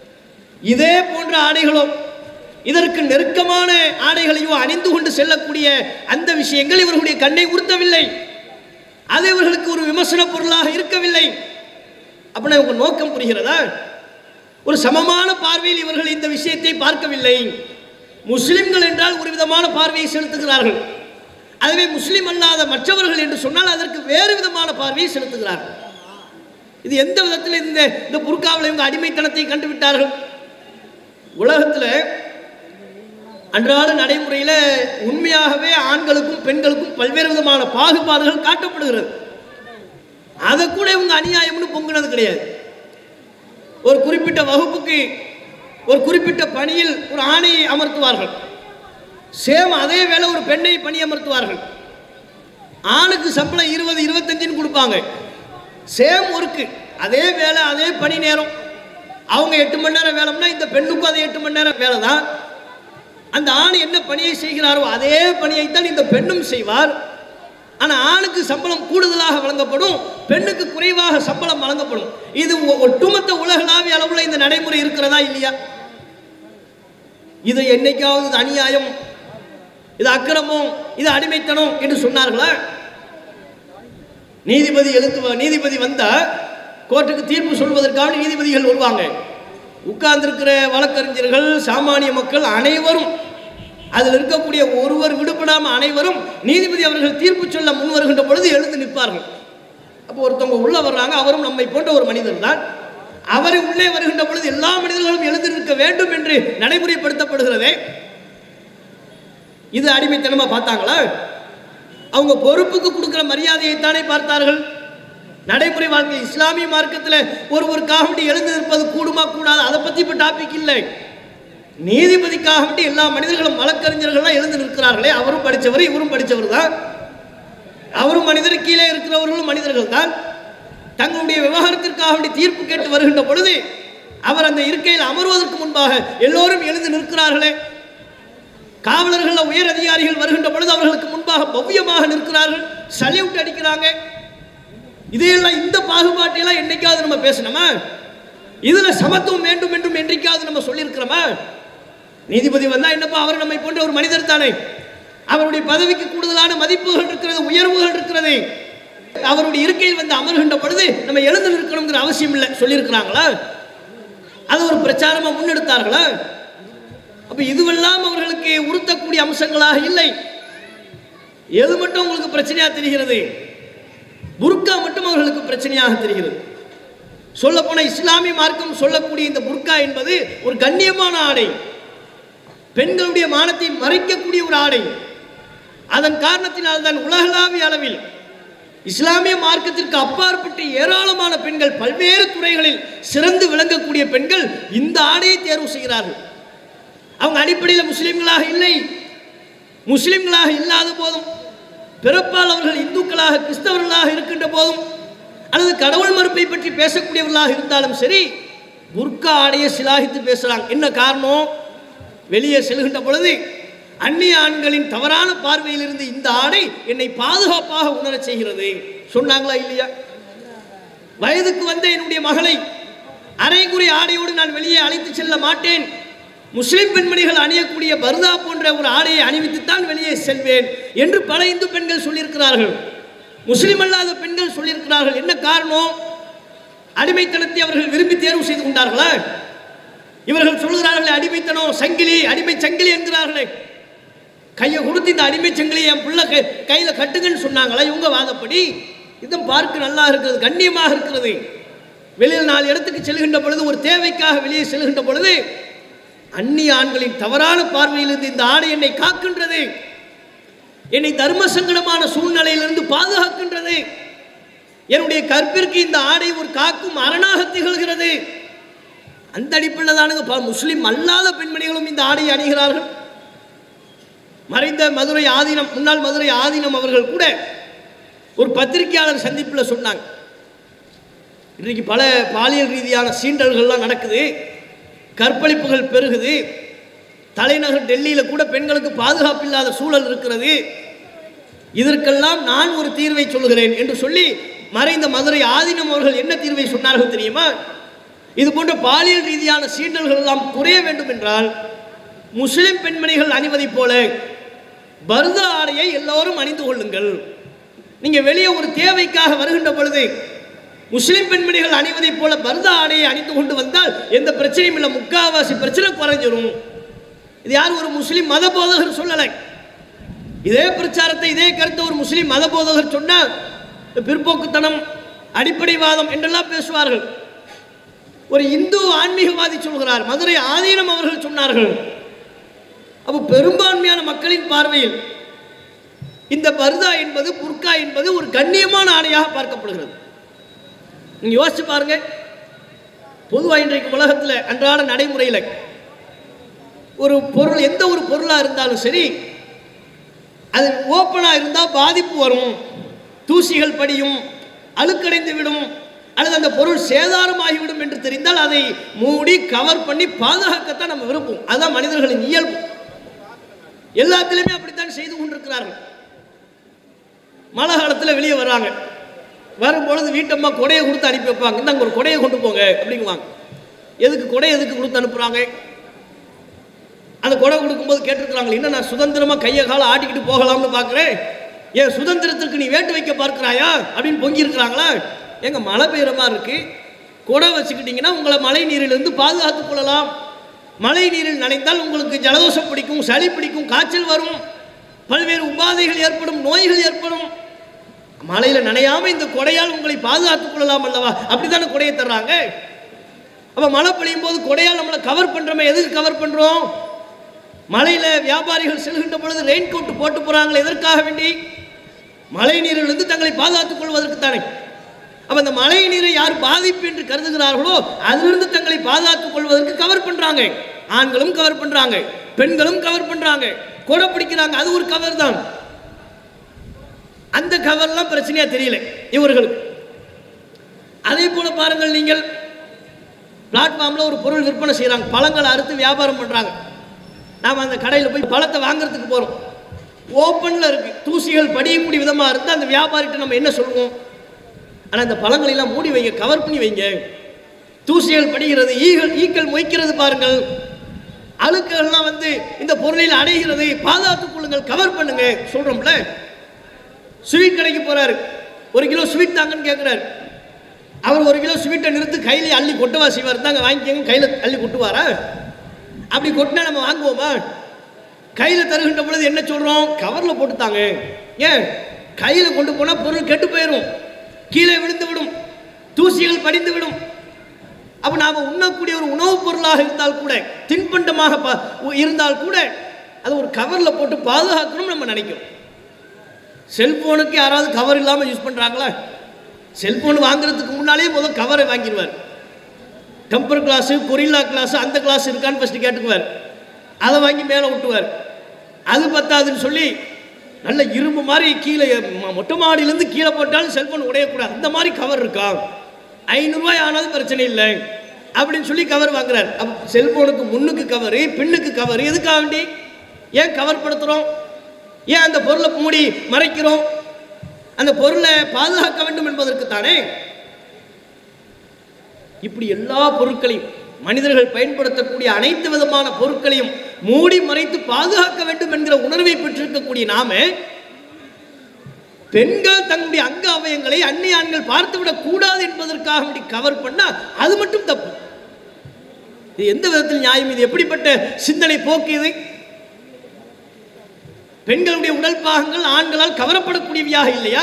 இதே போன்ற ஆடைகளோ இதற்கு நெருக்கமான ஆடைகளையோ அணிந்து கொண்டு செல்லக்கூடிய அந்த விஷயங்கள் இவர்களுடைய கண்ணை உறுத்தவில்லை அது இவர்களுக்கு ஒரு விமர்சன பொருளாக இருக்கவில்லை அப்படின்னா இவங்க நோக்கம் புரிகிறதா ஒரு சமமான பார்வையில் இவர்கள் இந்த விஷயத்தை பார்க்கவில்லை முஸ்லிம்கள் என்றால் ஒரு விதமான பார்வையை செலுத்துகிறார்கள் அதுவே முஸ்லிம் அல்லாத மற்றவர்கள் என்று சொன்னால் அதற்கு வேறு விதமான பார்வையை செலுத்துகிறார்கள் இது எந்த விதத்தில் இந்த இந்த புர்காவில் இவங்க அடிமைத்தனத்தை கண்டுவிட்டார்கள் உலகத்தில் அன்றாட நடைமுறையில் உண்மையாகவே ஆண்களுக்கும் பெண்களுக்கும் பல்வேறு விதமான பாகுபாடுகள் காட்டப்படுகிறது அதை கூட இவங்க அநியாயம்னு பொங்குனது கிடையாது ஒரு குறிப்பிட்ட வகுப்புக்கு ஒரு குறிப்பிட்ட பணியில் ஒரு ஆணையை அமர்த்துவார்கள் சேம் அதே வேளை ஒரு பெண்ணை பணி அமர்த்துவார்கள் ஆணுக்கு சம்பளம் இருபது இருபத்தஞ்சுன்னு கொடுப்பாங்க சேம் ஒர்க்கு அதே வேலை அதே பணி நேரம் அவங்க எட்டு மணி நேரம் வேலைம்னா இந்த பெண்ணுக்கும் அதே எட்டு மணி நேரம் வேலை தான் அந்த ஆண் என்ன பணியை செய்கிறாரோ அதே பணியைத்தான் இந்த பெண்ணும் செய்வார் ஆனால் ஆணுக்கு சம்பளம் கூடுதலாக வழங்கப்படும் பெண்ணுக்கு குறைவாக சம்பளம் வழங்கப்படும் இது ஒ- ஒட்டுமொத்த உலகளாவிய அளவில் இந்த நடைமுறை இருக்கிறதா இல்லையா இது என்னைக்காவது இது அநியாயம் இது அக்கிரமம் இது அடிமைத்தனம் என்று சொன்னார்களா நீதிபதி எழுத்து நீதிபதி வந்தா கோர்ட்டுக்கு தீர்ப்பு சொல்வதற்காக நீதிபதிகள் வருவாங்க உட்கார்ந்திருக்கிற வழக்கறிஞர்கள் சாமானிய மக்கள் அனைவரும் அதில் இருக்கக்கூடிய ஒருவர் விடுபடாம அனைவரும் நீதிபதி அவர்கள் தீர்ப்பு சொல்ல முன் வருகின்ற பொழுது எழுந்து நிற்பார்கள் அப்போ ஒருத்தவங்க உள்ள வர்றாங்க அவரும் நம்மை போன்ற ஒரு மனிதர் தான் அவர் உள்ளே வருகின்ற பொழுது எல்லா மனிதர்களும் எழுந்து நிற்க வேண்டும் என்று நடைமுறைப்படுத்தப்படுகிறதே இது அடிமைத்தனமா பார்த்தாங்களா அவங்க பொறுப்புக்கு கொடுக்கிற மரியாதையைத்தானே பார்த்தார்கள் நடைமுறை வாழ்க்கை இஸ்லாமிய மார்க்கத்தில் ஒருவருக்காக வேண்டி எழுந்து நிற்பது கூடுமா கூடாது அதை பற்றி இப்போ டாபிக் இல்லை நீதிபதிக்காக வேண்டி எல்லா மனிதர்களும் வழக்கறிஞர்கள்லாம் எழுந்து நிற்கிறார்களே அவரும் படித்தவர் இவரும் படித்தவர் தான் அவரும் மனிதர் கீழே இருக்கிறவர்களும் மனிதர்கள் தான் தங்களுடைய விவகாரத்திற்காக வேண்டி தீர்ப்பு கேட்டு வருகின்ற பொழுது அவர் அந்த இருக்கையில் அமர்வதற்கு முன்பாக எல்லோரும் எழுந்து நிற்கிறார்களே காவலர்கள் உயர் அதிகாரிகள் வருகின்ற பொழுது அவர்களுக்கு முன்பாக பவ்யமாக நிற்கிறார்கள் சல்யூட் அடிக்கிறாங்க இதையெல்லாம் இந்த பாகுபாட்டையெல்லாம் என்னைக்காவது நம்ம பேசணுமா இதுல சமத்துவம் வேண்டும் என்றும் என்றைக்காவது நம்ம சொல்லியிருக்கிறோமா நீதிபதி வந்தா என்னப்பா அவர் நம்மை போன்ற ஒரு மனிதர் தானே அவருடைய பதவிக்கு கூடுதலான மதிப்புகள் இருக்கிறது உயர்வுகள் இருக்கிறது அவருடைய இருக்கையில் வந்து அமர்கின்ற பொழுது நம்ம எழுந்து நிற்கணுங்கிற அவசியம் இல்லை சொல்லியிருக்கிறாங்களா அது ஒரு பிரச்சாரமா முன்னெடுத்தார்களா அப்ப இதுவெல்லாம் அவர்களுக்கு உறுத்தக்கூடிய அம்சங்களாக இல்லை எது மட்டும் உங்களுக்கு பிரச்சனையா தெரிகிறது புர்கா மட்டும் அவர்களுக்கு பிரச்சனையாக தெரிகிறது சொல்லப்போன இஸ்லாமிய மார்க்கம் சொல்லக்கூடிய இந்த புர்கா என்பது ஒரு கண்ணியமான ஆடை பெண்களுடைய மானத்தை மறைக்கக்கூடிய ஒரு ஆடை அதன் காரணத்தினால் தான் உலகளாவிய அளவில் இஸ்லாமிய மார்க்கத்திற்கு அப்பாற்பட்டு ஏராளமான பெண்கள் பல்வேறு துறைகளில் சிறந்து விளங்கக்கூடிய பெண்கள் இந்த ஆடையை தேர்வு செய்கிறார்கள் அவங்க அடிப்படையில் முஸ்லிம்களாக இல்லை முஸ்லிம்களாக இல்லாத போதும் பிறப்பால் அவர்கள் இந்துக்களாக கிறிஸ்தவர்களாக இருக்கின்ற போதும் அல்லது கடவுள் மறுப்பை பற்றி பேசக்கூடியவர்களாக இருந்தாலும் சரி புர்கா ஆடையை சிலாகித்து பேசுகிறாங்க என்ன காரணம் வெளியே செல்கின்ற பொழுது அந்நிய ஆண்களின் தவறான பார்வையிலிருந்து இந்த ஆடை என்னை பாதுகாப்பாக உணரச் செய்கிறது சொன்னாங்களா இல்லையா வயதுக்கு வந்த என்னுடைய மகளை அரைகுறை ஆடையோடு நான் வெளியே அழைத்து செல்ல மாட்டேன் முஸ்லிம் பெண்மணிகள் அணியக்கூடிய பர்தா போன்ற ஒரு ஆடையை அணிவித்துத்தான் வெளியே செல்வேன் என்று பல இந்து பெண்கள் சொல்லியிருக்கிறார்கள் முஸ்லிம் அல்லாத பெண்கள் சொல்லியிருக்கிறார்கள் என்ன காரணம் அடிமைத்தனத்தை அவர்கள் விரும்பி தேர்வு செய்து கொண்டார்களா இவர்கள் சொல்கிறார்களே அடிமைத்தனம் சங்கிலி அடிமை சங்கிலி என்கிறார்களே கையை கொடுத்து இந்த அடிமை சங்கிலியை என் பிள்ளை கை கையில் கட்டுங்கன்னு சொன்னாங்களா இவங்க வாதப்படி இதம் பார்க்க நல்லா இருக்கிறது கண்ணியமாக இருக்கிறது வெளியில் நாலு இடத்துக்கு செல்கின்ற பொழுது ஒரு தேவைக்காக வெளியே செல்கின்ற பொழுது அந்நிய ஆண்களின் தவறான பார்வையிலிருந்து இந்த ஆடை என்னை காக்கின்றது என்னை தர்ம சங்கடமான சூழ்நிலையிலிருந்து பாதுகாக்கின்றது என்னுடைய கற்பிற்கு இந்த ஆடை ஒரு காக்கும் அரணாக திகழ்கிறது அந்த அடிப்படையில் தானுங்க பல முஸ்லிம் அல்லாத பெண்மணிகளும் இந்த ஆடையை அணிகிறார்கள் மறைந்த மதுரை ஆதீனம் முன்னாள் மதுரை ஆதீனம் அவர்கள் கூட ஒரு பத்திரிகையாளர் சந்திப்பில் சொன்னாங்க இன்றைக்கு பல பாலியல் ரீதியான சீண்டல்கள்லாம் நடக்குது கற்பழிப்புகள் பெருகுது தலைநகர் டெல்லியில் கூட பெண்களுக்கு பாதுகாப்பு இல்லாத சூழல் இருக்கிறது இதற்கெல்லாம் நான் ஒரு தீர்வை சொல்கிறேன் என்று சொல்லி மறைந்த மதுரை ஆதீனம் அவர்கள் என்ன தீர்வை சொன்னார்கள் தெரியுமா இது போன்ற பாலியல் ரீதியான சீண்டல்கள் எல்லாம் குறைய வேண்டும் என்றால் முஸ்லிம் பெண்மணிகள் அணிவதைப் போல பர்தா ஆடையை எல்லோரும் அணிந்து கொள்ளுங்கள் நீங்க வெளியே ஒரு தேவைக்காக வருகின்ற பொழுது முஸ்லிம் பெண்மணிகள் அணிவதைப் போல பர்தா ஆடையை அணிந்து கொண்டு வந்தால் எந்த பிரச்சனையும் இல்லை முக்காவாசி பிரச்சனை குறைஞ்சிரும் இது யார் ஒரு முஸ்லிம் மத போதகர் சொல்லலை இதே பிரச்சாரத்தை இதே கருத்தை ஒரு முஸ்லிம் மத போதகர் சொன்னால் பிற்போக்குத்தனம் அடிப்படைவாதம் என்றெல்லாம் பேசுவார்கள் ஒரு இந்து ஆன்மீகவாதி சொல்கிறார் மதுரை ஆதீனம் அவர்கள் சொன்னார்கள் அப்போ பெரும்பான்மையான மக்களின் பார்வையில் இந்த பர்தா என்பது புர்கா என்பது ஒரு கண்ணியமான ஆடையாக பார்க்கப்படுகிறது நீங்க யோசிச்சு பாருங்க பொதுவாக இன்றைக்கு உலகத்தில் அன்றாட நடைமுறையில் ஒரு பொருள் எந்த ஒரு பொருளாக இருந்தாலும் சரி அது ஓப்பனாக இருந்தால் பாதிப்பு வரும் தூசிகள் படியும் அழுக்கடைந்து விடும் அல்லது அந்த பொருள் சேதாரமாகிவிடும் என்று தெரிந்தால் அதை மூடி கவர் பண்ணி பாதுகாக்கத்தான் நம்ம விரும்பும் அதுதான் மனிதர்களின் இயல்பு எல்லாத்திலுமே அப்படித்தான் செய்து கொண்டிருக்கிறார்கள் மழை காலத்தில் வெளியே வர்றாங்க வரும்பொழுது வீட்டம்மா கொடையை கொடுத்து அனுப்பி வைப்பாங்க இந்தாங்க ஒரு கொடையை கொண்டு போங்க அப்படிங்குவாங்க எதுக்கு கொடை எதுக்கு கொடுத்து அனுப்புகிறாங்க அந்த கொடை கொடுக்கும்போது கேட்டிருக்கிறாங்க என்ன நான் சுதந்திரமாக கையை காலை ஆட்டிக்கிட்டு போகலாம்னு பார்க்குறேன் ஏன் சுதந்திரத்திற்கு நீ வேட்டு வைக்க பார்க்கிறாயா அப்படின்னு பொங்கி இருக்கிறாங்களா எங்க மழை பெய்கிற மாதிரி இருக்கு கொடை வச்சுக்கிட்டீங்கன்னா உங்களை மழை நீரிலிருந்து பாதுகாத்துக் கொள்ளலாம் மழை நீரில் நனைந்தால் உங்களுக்கு ஜலதோஷம் பிடிக்கும் சளி பிடிக்கும் காய்ச்சல் வரும் பல்வேறு உபாதைகள் ஏற்படும் நோய்கள் ஏற்படும் மழையில் நனையாம இந்த கொடையால் உங்களை பாதுகாத்துக் கொள்ளலாம் அல்லவா அப்படித்தானே கொடையை தர்றாங்க அப்ப மழை பெய்யும் போது கொடையால் நம்மளை கவர் பண்றோமே எதுக்கு கவர் பண்றோம் மழையில வியாபாரிகள் செல்கின்ற பொழுது ரெயின் கோட் போட்டு போறாங்களே எதற்காக வேண்டி மழை நீரிலிருந்து தங்களை பாதுகாத்துக் கொள்வதற்கு தானே அப்ப அந்த மழை நீரை யார் பாதிப்பு என்று கருதுகிறார்களோ அதிலிருந்து தங்களை பாதுகாத்துக் கொள்வதற்கு கவர் பண்றாங்க ஆண்களும் கவர் பண்றாங்க பெண்களும் கவர் பண்றாங்க கொடை பிடிக்கிறாங்க அது ஒரு கவர் தான் அந்த கவர்லாம் பிரச்சனையா தெரியல இவர்களுக்கு அதே போல பாருங்கள் நீங்கள் பிளாட்ஃபார்ம்ல ஒரு பொருள் விற்பனை செய்றாங்க பழங்களை அறுத்து வியாபாரம் பண்றாங்க நாம் அந்த கடையில் போய் பழத்தை வாங்குறதுக்கு போறோம் ஓப்பன்ல இருக்கு தூசிகள் படியக்கூடிய விதமா இருந்தால் அந்த வியாபாரிகிட்ட நம்ம என்ன சொல்லுவோம் ஆனால் இந்த பழங்களை எல்லாம் மூடி வைங்க கவர் பண்ணி வைங்க தூசிகள் படிகிறது ஈகள் ஈக்கள் மொய்க்கிறது பாருங்கள் அழுக்குகள்லாம் வந்து இந்த பொருளில் அடைகிறது பாதுகாத்துக் கொள்ளுங்கள் கவர் பண்ணுங்க சொல்றோம்ல ஸ்வீட் கடைக்கு போறாரு ஒரு கிலோ ஸ்வீட் தாங்கன்னு கேட்குறாரு அவர் ஒரு கிலோ ஸ்வீட்டை நிறுத்து கையில அள்ளி கொட்டவா செய்வார் தாங்க வாங்கிக்கங்க கையில் அள்ளி கொட்டுவாரா அப்படி கொட்டினா நம்ம வாங்குவோமா கையில் தருகின்ற பொழுது என்ன சொல்கிறோம் கவரில் போட்டுத்தாங்க ஏன் கையில் கொண்டு போனால் பொருள் கெட்டு போயிடும் கீழே விழுந்து விடும் தூசிகள் படிந்து விடும் அப்போ நாம் உண்ணக்கூடிய ஒரு உணவுப் பொருளாக இருந்தால் கூட தின்பண்டமாக ப- இருந்தால் கூட அது ஒரு கவரில் போட்டு பாதுகாக்கணும்னு நம்ம நினைக்கிறோம் செல்போனுக்கு யாராவது கவர் இல்லாமல் யூஸ் பண்ணுறாங்களா செல்போன் வாங்குறதுக்கு முன்னாலேயே முதல் கவரை வாங்கிடுவார் டெம்பர் கிளாஸு கொரில்லா கிளாஸு அந்த கிளாஸ் இருக்கான்னு ஃபஸ்ட்டு கேட்டுக்குவார் அதை வாங்கி மேலே விட்டுவார் அது பத்தாதுன்னு சொல்லி நல்ல இரும்பு மாதிரி கீழே ம- மொட்டை மாடியிலேருந்து கீழே போட்டாலும் செல்போன் உடையக்கூடாது அந்த மாதிரி கவர் இருக்கா ஐநூறுரூவாய் ஆனாலும் பிரச்சனை இல்லை அப்படின்னு சொல்லி கவர் வாங்குறார் அப்போ செல்போனுக்கு முன்னுக்கு கவரு பின்னுக்கு கவர் எதுக்காக வேண்டி ஏன் கவர் படுத்துகிறோம் ஏன் அந்த பொருளை மூடி மறைக்கிறோம் அந்த பொருளை பாதுகாக்க வேண்டும் என்பதற்கு தானே இப்படி எல்லா பொருட்களையும் மனிதர்கள் பயன்படுத்தக்கூடிய அனைத்து விதமான பொருட்களையும் மூடி மறைத்து பாதுகாக்க வேண்டும் என்கிற உணர்வை பெற்றிருக்கக்கூடிய நாம பெண்கள் தங்களுடைய அங்க அவயங்களை அந்நிய ஆண்கள் பார்த்துவிடக் கூடாது என்பதற்காக வேண்டி கவர் பண்ணா அது மட்டும் தப்பு இது எந்த விதத்தில் நியாயம் இது எப்படிப்பட்ட சிந்தனை போக்கு இது பெண்களுடைய உடல் பாகங்கள் ஆண்களால் கவரப்படக்கூடியவையாக இல்லையா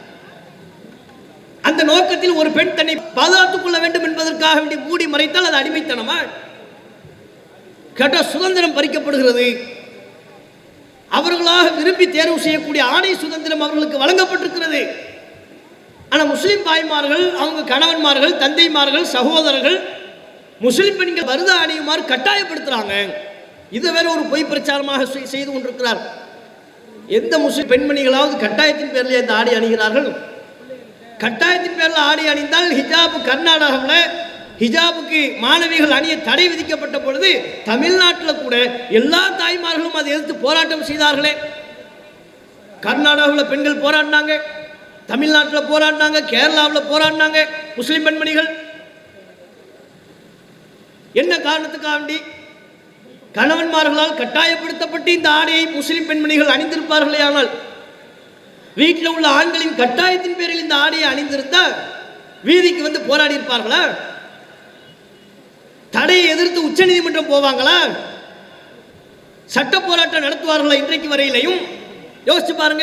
அந்த நோக்கத்தில் ஒரு பெண் தன்னை பாதுகாத்துக் கொள்ள வேண்டும் என்பதற்காக வேண்டி மூடி மறைத்தால் அது அடிமைத்தனமா கேட்ட சுதந்திரம் பறிக்கப்படுகிறது அவர்களாக விரும்பி தேர்வு செய்யக்கூடிய ஆணை சுதந்திரம் அவர்களுக்கு வழங்கப்பட்டிருக்கிறது ஆனால் முஸ்லிம் தாய்மார்கள் அவங்க கணவன்மார்கள் தந்தைமார்கள் சகோதரர்கள் முஸ்லிம் பெண்கள் வருத அணியுமாறு கட்டாயப்படுத்துறாங்க இதை வேற ஒரு பொய் பிரச்சாரமாக செய்- செய்து கொண்டிருக்கிறார் எந்த முஸ்லிம் பெண்மணிகளாவது கட்டாயத்தின் பேரில் இந்த ஆடை அணிகிறார்கள் கட்டாயத்தின் பேரில் ஆடை அணிந்தால் ஹிஜாப் கர்நாடகாவில் ஹிஜாபுக்கு மாணவிகள் அணிய தடை விதிக்கப்பட்ட பொழுது தமிழ்நாட்டில் கூட எல்லா தாய்மார்களும் அதை எதிர்த்து போராட்டம் செய்தார்களே கர்நாடகாவில் பெண்கள் போராடினாங்க தமிழ்நாட்டில் போராடினாங்க கேரளாவில் போராடினாங்க முஸ்லிம் பெண்மணிகள் என்ன காரணத்துக்காக வேண்டி கணவன்மார்களால் கட்டாயப்படுத்தப்பட்டு இந்த ஆடையை முஸ்லிம் பெண்மணிகள் அணிந்திருப்பார்களே ஆனால் வீட்டில் உள்ள ஆண்களின் கட்டாயத்தின் பேரில் இந்த ஆடையை அணிந்திருந்தா வீதிக்கு வந்து போராடி இருப்பார்களா தடையை எதிர்த்து உச்சநீதிமன்றம் போவாங்களா சட்ட போராட்டம் நடத்துவார்களா இன்றைக்கு வரையிலையும் யோசிச்சு பாருங்க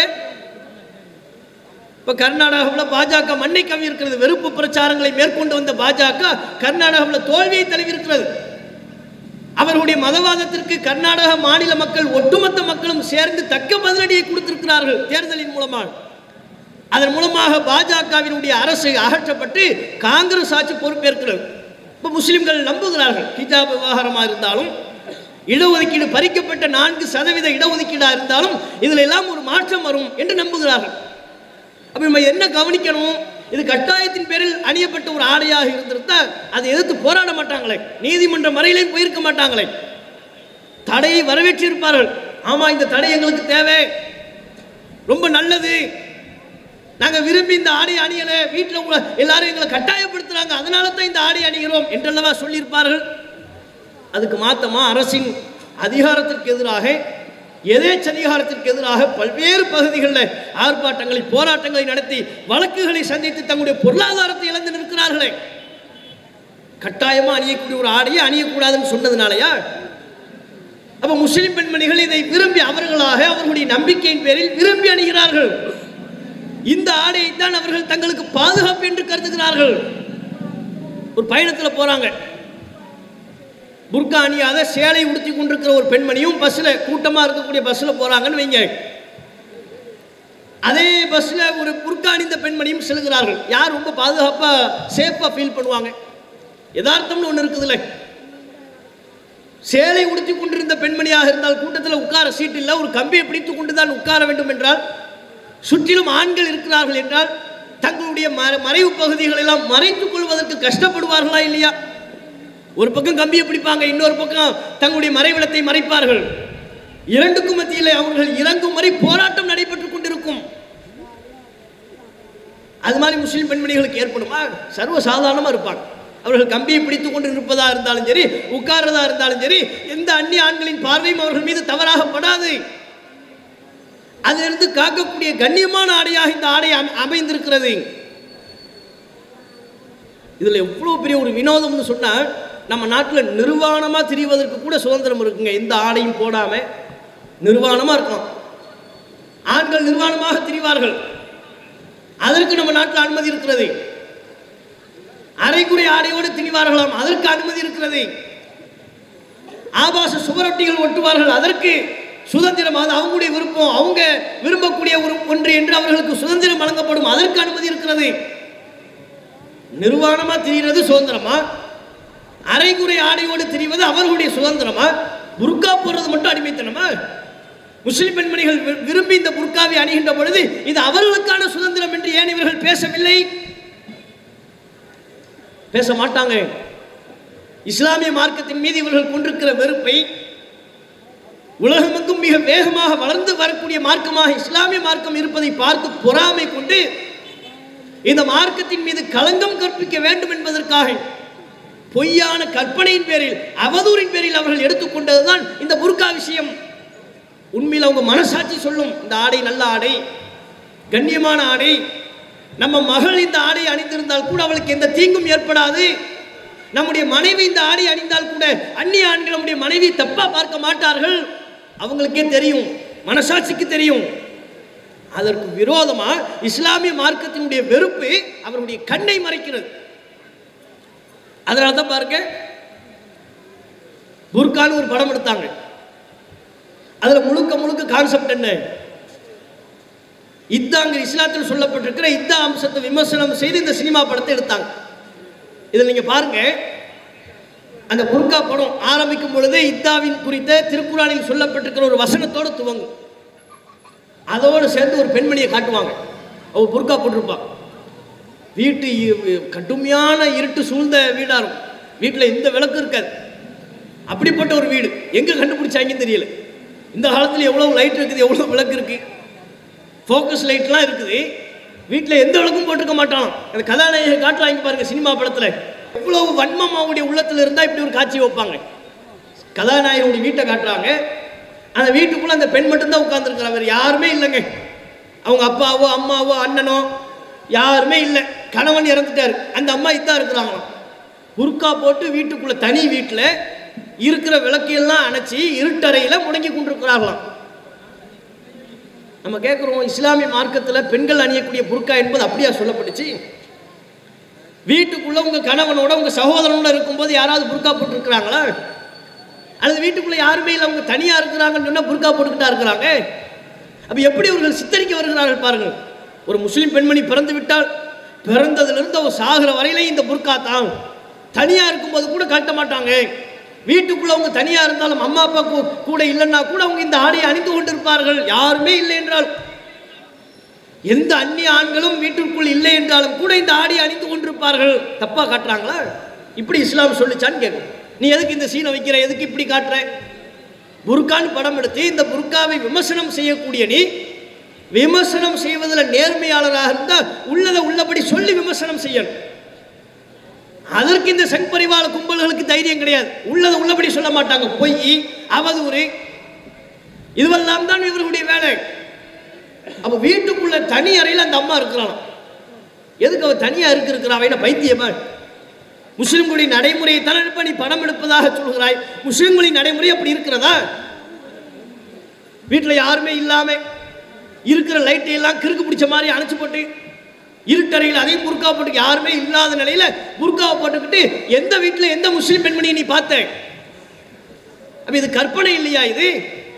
இப்ப கர்நாடகாவில் பாஜக மண்ணை கவி இருக்கிறது வெறுப்பு பிரச்சாரங்களை மேற்கொண்டு வந்த பாஜக கர்நாடகாவில் தோல்வியை தழுவி இருக்கிறது அவர்களுடைய மதவாதத்திற்கு கர்நாடக மாநில மக்கள் ஒட்டுமொத்த மக்களும் சேர்ந்து தக்க பதிலடியை கொடுத்திருக்கிறார்கள் தேர்தலின் மூலமாக அதன் மூலமாக பாஜகவினுடைய அரசு அகற்றப்பட்டு காங்கிரஸ் ஆட்சி பொறுப்பேற்கிறது இப்போ முஸ்லிம்கள் நம்புகிறார்கள் ஹிஜாப் விவகாரமாக இருந்தாலும் இடஒதுக்கீடு பறிக்கப்பட்ட நான்கு சதவீத இடஒதுக்கீடாக இருந்தாலும் இதில் எல்லாம் ஒரு மாற்றம் வரும் என்று நம்புகிறார்கள் அப்போ நம்ம என்ன கவனிக்கணும் இது கட்டாயத்தின் பேரில் அணியப்பட்ட ஒரு ஆடையாக இருந்திருந்தா அதை எதிர்த்து போராட மாட்டாங்களே நீதிமன்ற மறையிலையும் போயிருக்க மாட்டாங்களே தடையை வரவேற்றிருப்பார்கள் ஆமா இந்த தடை எங்களுக்கு தேவை ரொம்ப நல்லது நாங்க விரும்பி இந்த ஆடை அணியல வீட்டில் உள்ள எல்லாரும் எங்களை கட்டாயப்படுத்துறாங்க அதனால தான் இந்த ஆடை அணிகிறோம் என்றல்லவா சொல்லியிருப்பார்கள் அதுக்கு மாத்தமா அரசின் அதிகாரத்திற்கு எதிராக எதேச்சதிகாரத்திற்கு எதிராக பல்வேறு பகுதிகளில் ஆர்ப்பாட்டங்களை போராட்டங்களை நடத்தி வழக்குகளை சந்தித்து தங்களுடைய பொருளாதாரத்தை இழந்து நிற்கிறார்களே கட்டாயமா அணியக்கூடிய ஒரு ஆடையை அணியக்கூடாதுன்னு சொன்னதுனாலயா அப்ப முஸ்லிம் பெண்மணிகள் இதை விரும்பி அவர்களாக அவர்களுடைய நம்பிக்கையின் பேரில் விரும்பி அணிகிறார்கள் இந்த ஆடையை தான் அவர்கள் தங்களுக்கு பாதுகாப்பு என்று கருதுகிறார்கள் ஒரு பயணத்தில் போறாங்க புர்கா அணியாத சேலை உடுத்தி கொண்டிருக்கிற ஒரு பெண்மணியும் பஸ்ஸில் கூட்டமாக இருக்கக்கூடிய பஸ்ஸில் போகிறாங்கன்னு வைங்க அதே பஸ்ஸில் ஒரு புர்கா அணிந்த பெண்மணியும் செல்கிறார்கள் யார் ரொம்ப பாதுகாப்பாக சேஃபாக ஃபீல் பண்ணுவாங்க யதார்த்தம்னு ஒன்று இருக்குதுல்ல சேலை உடுத்தி கொண்டிருந்த பெண்மணியாக இருந்தால் கூட்டத்தில் உட்கார சீட் இல்லை ஒரு கம்பியை பிடித்து கொண்டு தான் உட்கார வேண்டும் என்றால் சுற்றிலும் ஆண்கள் இருக்கிறார்கள் என்றால் தங்களுடைய மற- மறைவு பகுதிகளை எல்லாம் மறைத்துக் கொள்வதற்கு கஷ்டப்படுவார்களா இல்லையா ஒரு பக்கம் கம்பியை பிடிப்பாங்க இன்னொரு பக்கம் தங்களுடைய மறைவிடத்தை மறைப்பார்கள் இரண்டுக்கும் மத்தியிலே அவர்கள் இறங்கும் வரை போராட்டம் நடைபெற்றுக் கொண்டிருக்கும் அது மாதிரி முஸ்லிம் பெண்மணிகளுக்கு ஏற்படுமா சர்வ சாதாரணமாக இருப்பாங்க அவர்கள் கம்பியை பிடித்துக் கொண்டு இருப்பதா இருந்தாலும் சரி உட்கார்றதா இருந்தாலும் சரி எந்த அந்நிய ஆண்களின் பார்வையும் அவர்கள் மீது தவறாக படாது அதிலிருந்து காக்கக்கூடிய கண்ணியமான ஆடையாக இந்த ஆடை அமை- அமைந்திருக்கிறது இதுல எவ்வளவு பெரிய ஒரு வினோதம்னு சொன்னா நம்ம நாட்டில் நிர்வாணமா திரிவதற்கு கூட சுதந்திரம் இருக்குங்க எந்த ஆடையும் போடாம நிர்வாணமா இருக்கலாம் ஆண்கள் நிர்வாணமாக திரிவார்கள் அதற்கு நம்ம நாட்டில் அனுமதி இருக்கிறது அரைக்குறை ஆடையோடு திரிவார்களாம் அதற்கு அனுமதி இருக்கிறது ஆபாச சுவரொட்டிகள் ஒட்டுவார்கள் அதற்கு சுதந்திரம் அது அவங்களுடைய விருப்பம் அவங்க விரும்பக்கூடிய ஒரு ஒன்று என்று அவர்களுக்கு சுதந்திரம் வழங்கப்படும் அதற்கு அனுமதி இருக்கிறது நிர்வாணமா திரிகிறது சுதந்திரமா அரைகுறை ஆடையோடு திரிவது அவர்களுடைய சுதந்திரமா புர்கா போடுறது மட்டும் அடிமைத்தனமா முஸ்லிம் பெண்மணிகள் வி- விரும்பி இந்த புர்காவை அணிகின்ற பொழுது இது அவர்களுக்கான சுதந்திரம் என்று ஏன் இவர்கள் பேசவில்லை பேச மாட்டாங்க இஸ்லாமிய மார்க்கத்தின் மீது இவர்கள் கொண்டிருக்கிற வெறுப்பை உலகமெங்கும் மிக வேகமாக வளர்ந்து வரக்கூடிய மார்க்கமாக இஸ்லாமிய மார்க்கம் இருப்பதை பார்த்து பொறாமை கொண்டு இந்த மார்க்கத்தின் மீது களங்கம் கற்பிக்க வேண்டும் என்பதற்காக பொய்யான கற்பனையின் பேரில் அவதூறின் பேரில் அவர்கள் எடுத்துக்கொண்டதுதான் இந்த புர்கா விஷயம் உண்மையில் அவங்க மனசாட்சி சொல்லும் இந்த ஆடை நல்ல ஆடை கண்ணியமான ஆடை நம்ம மகள் இந்த ஆடை அணிந்திருந்தால் கூட அவளுக்கு எந்த தீங்கும் ஏற்படாது நம்முடைய மனைவி இந்த ஆடை அணிந்தால் கூட அந்நிய ஆண்கள் நம்முடைய மனைவி தப்பா பார்க்க மாட்டார்கள் அவங்களுக்கே தெரியும் மனசாட்சிக்கு தெரியும் அதற்கு விரோதமா இஸ்லாமிய மார்க்கத்தினுடைய வெறுப்பு அவருடைய கண்ணை மறைக்கிறது அதனால தான் பாருங்க புர்கான்னு ஒரு படம் எடுத்தாங்க அதுல முழுக்க முழுக்க கான்செப்ட் என்ன இத்தாங்க இஸ்லாத்தில் சொல்லப்பட்டிருக்கிற இத்தா அம்சத்தை விமர்சனம் செய்து இந்த சினிமா படத்தை எடுத்தாங்க இதில் நீங்க பாருங்க அந்த புர்கா படம் ஆரம்பிக்கும் பொழுதே இத்தாவின் குறித்த திருக்குறானில் சொல்லப்பட்டிருக்கிற ஒரு வசனத்தோடு துவங்கும் அதோடு சேர்ந்து ஒரு பெண்மணியை காட்டுவாங்க அவ புர்கா போட்டிருப்பா வீட்டு இ- கடுமையான இருட்டு சூழ்ந்த வீடாக இருக்கும் வீட்டில் எந்த விளக்கு இருக்காது அப்படிப்பட்ட ஒரு வீடு எங்கே கண்டுபிடிச்சாங்கன்னு தெரியல இந்த காலத்தில் எவ்வளோ லைட் இருக்குது எவ்வளோ விளக்கு இருக்குது ஃபோக்கஸ் லைட்லாம் இருக்குது வீட்டில் எந்த விளக்கும் போட்டிருக்க மாட்டான் அந்த கதாநாயகி காட்டுறாங்க பாருங்க சினிமா படத்தில் எவ்வளவு வன்மம் அவங்களுடைய உள்ளத்தில் இருந்தால் இப்படி ஒரு காட்சி வைப்பாங்க கதாநாயகனுடைய வீட்டை காட்டுறாங்க அந்த வீட்டுக்குள்ள அந்த பெண் மட்டும்தான் உட்காந்துருக்கிறார் வேறு யாருமே இல்லைங்க அவங்க அப்பாவோ அம்மாவோ அண்ணனோ யாருமே இல்லை கணவன் இறந்துட்டாரு அந்த அம்மா இதான் இருக்கிறாங்களாம் புர்கா போட்டு வீட்டுக்குள்ள தனி வீட்டில் இருக்கிற விளக்கையெல்லாம் அணைச்சி இருட்டறையில் முடங்கி கொண்டிருக்கிறார்களாம் நம்ம கேட்குறோம் இஸ்லாமிய மார்க்கத்தில் பெண்கள் அணியக்கூடிய புர்கா என்பது அப்படியா சொல்லப்பட்டுச்சு வீட்டுக்குள்ள உங்க கணவனோட உங்க சகோதரனோட இருக்கும்போது யாராவது புர்கா போட்டிருக்கிறாங்களா அல்லது வீட்டுக்குள்ள யாருமே இல்லை அவங்க தனியா இருக்கிறாங்கன்னு சொன்னா புர்கா போட்டுக்கிட்டா இருக்கிறாங்க அப்ப எப்படி அவர்கள் சித்தரிக்க வருகிறார்கள் பாருங்கள் ஒரு முஸ்லிம் பெண்மணி பிறந்து விட்டால் பிறந்ததிலிருந்து அவ சாகிற வரையிலே இந்த புர்கா தான் தனியா இருக்கும்போது கூட காட்ட மாட்டாங்க வீட்டுக்குள்ள அவங்க தனியா இருந்தாலும் அம்மா அப்பா கூ- கூட இல்லைன்னா கூட அவங்க இந்த ஆடையை அணிந்து கொண்டிருப்பார்கள் யாருமே இல்லை என்றால் எந்த அந்நிய ஆண்களும் வீட்டிற்குள் இல்லை என்றாலும் கூட இந்த ஆடையை அணிந்து கொண்டிருப்பார்கள் தப்பா காட்டுறாங்களா இப்படி இஸ்லாம் சொல்லிச்சான்னு கேட்கும் நீ எதுக்கு இந்த சீனை வைக்கிற எதுக்கு இப்படி காட்டுற புர்கான்னு படம் எடுத்து இந்த புர்காவை விமர்சனம் செய்யக்கூடிய நீ விமர்சனம் செய்வதில் நேர்மையாளராக இருந்தால் உள்ளதை உள்ளபடி சொல்லி விமர்சனம் செய்யணும் அதற்கு இந்த சங் பரிவார கும்பல்களுக்கு தைரியம் கிடையாது உள்ளதை உள்ளபடி சொல்ல மாட்டாங்க பொய் அவதூறு இதுவெல்லாம் தான் இவர்களுடைய வேலை அப்ப வீட்டுக்குள்ள தனி அறையில் அந்த அம்மா இருக்கிறான் எதுக்கு அவ தனியா இருக்கு இருக்கிறான் பைத்தியமா முஸ்லிம்களுடைய நடைமுறையை தளர்ப்ப நீ படம் எடுப்பதாக சொல்கிறாய் முஸ்லிம்களின் நடைமுறை அப்படி இருக்கிறதா வீட்டில் யாருமே இல்லாம இருக்கிற லைட்டை எல்லாம் கிறுக்கு பிடிச்ச மாதிரி அணைச்சு போட்டு இருட்டறையில் அதையும் புர்கா போட்டு யாருமே இல்லாத நிலையில புர்காவை போட்டுக்கிட்டு எந்த வீட்டில் எந்த முஸ்லிம் பெண்மணியை நீ பார்த்த அப்ப இது கற்பனை இல்லையா இது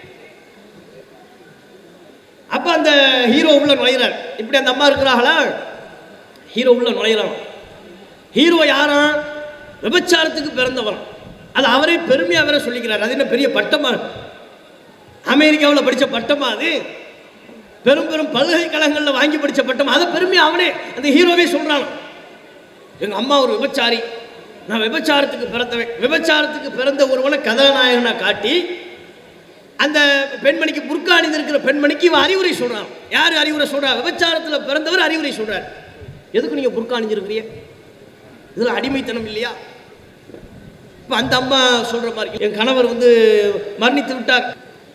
அப்ப அந்த ஹீரோ உள்ள நுழையிறார் இப்படி அந்த அம்மா இருக்கிறாங்களா ஹீரோ உள்ள நுழையிறான் ஹீரோ யாரா விபச்சாரத்துக்கு பிறந்தவன் அது அவரே பெருமையா வேற சொல்லிக்கிறார் அது என்ன பெரிய பட்டமா அமெரிக்காவில் படிச்ச பட்டமா அது பெரும் பெரும் பல்கலைக்கழகங்களில் வாங்கி படிச்ச பட்டம் அதை பெருமையா அவனே அந்த ஹீரோவே சொல்றான் எங்க அம்மா ஒரு விபச்சாரி நான் விபச்சாரத்துக்கு பிறந்தவன் விபச்சாரத்துக்கு பிறந்த ஒருவனை கதாநாயகனா காட்டி அந்த பெண்மணிக்கு புர்கா அணிந்திருக்கிற பெண்மணிக்கு இவன் அறிவுரை சொல்றான் யார் அறிவுரை சொல்றா விபச்சாரத்தில் பிறந்தவர் அறிவுரை சொல்றார் எதுக்கு நீங்க புர்கா அணிஞ்சிருக்கிறீங்க இதில் அடிமைத்தனம் இல்லையா இப்போ அந்த அம்மா சொல்ற மாதிரி என் கணவர் வந்து மரணித்து விட்டார்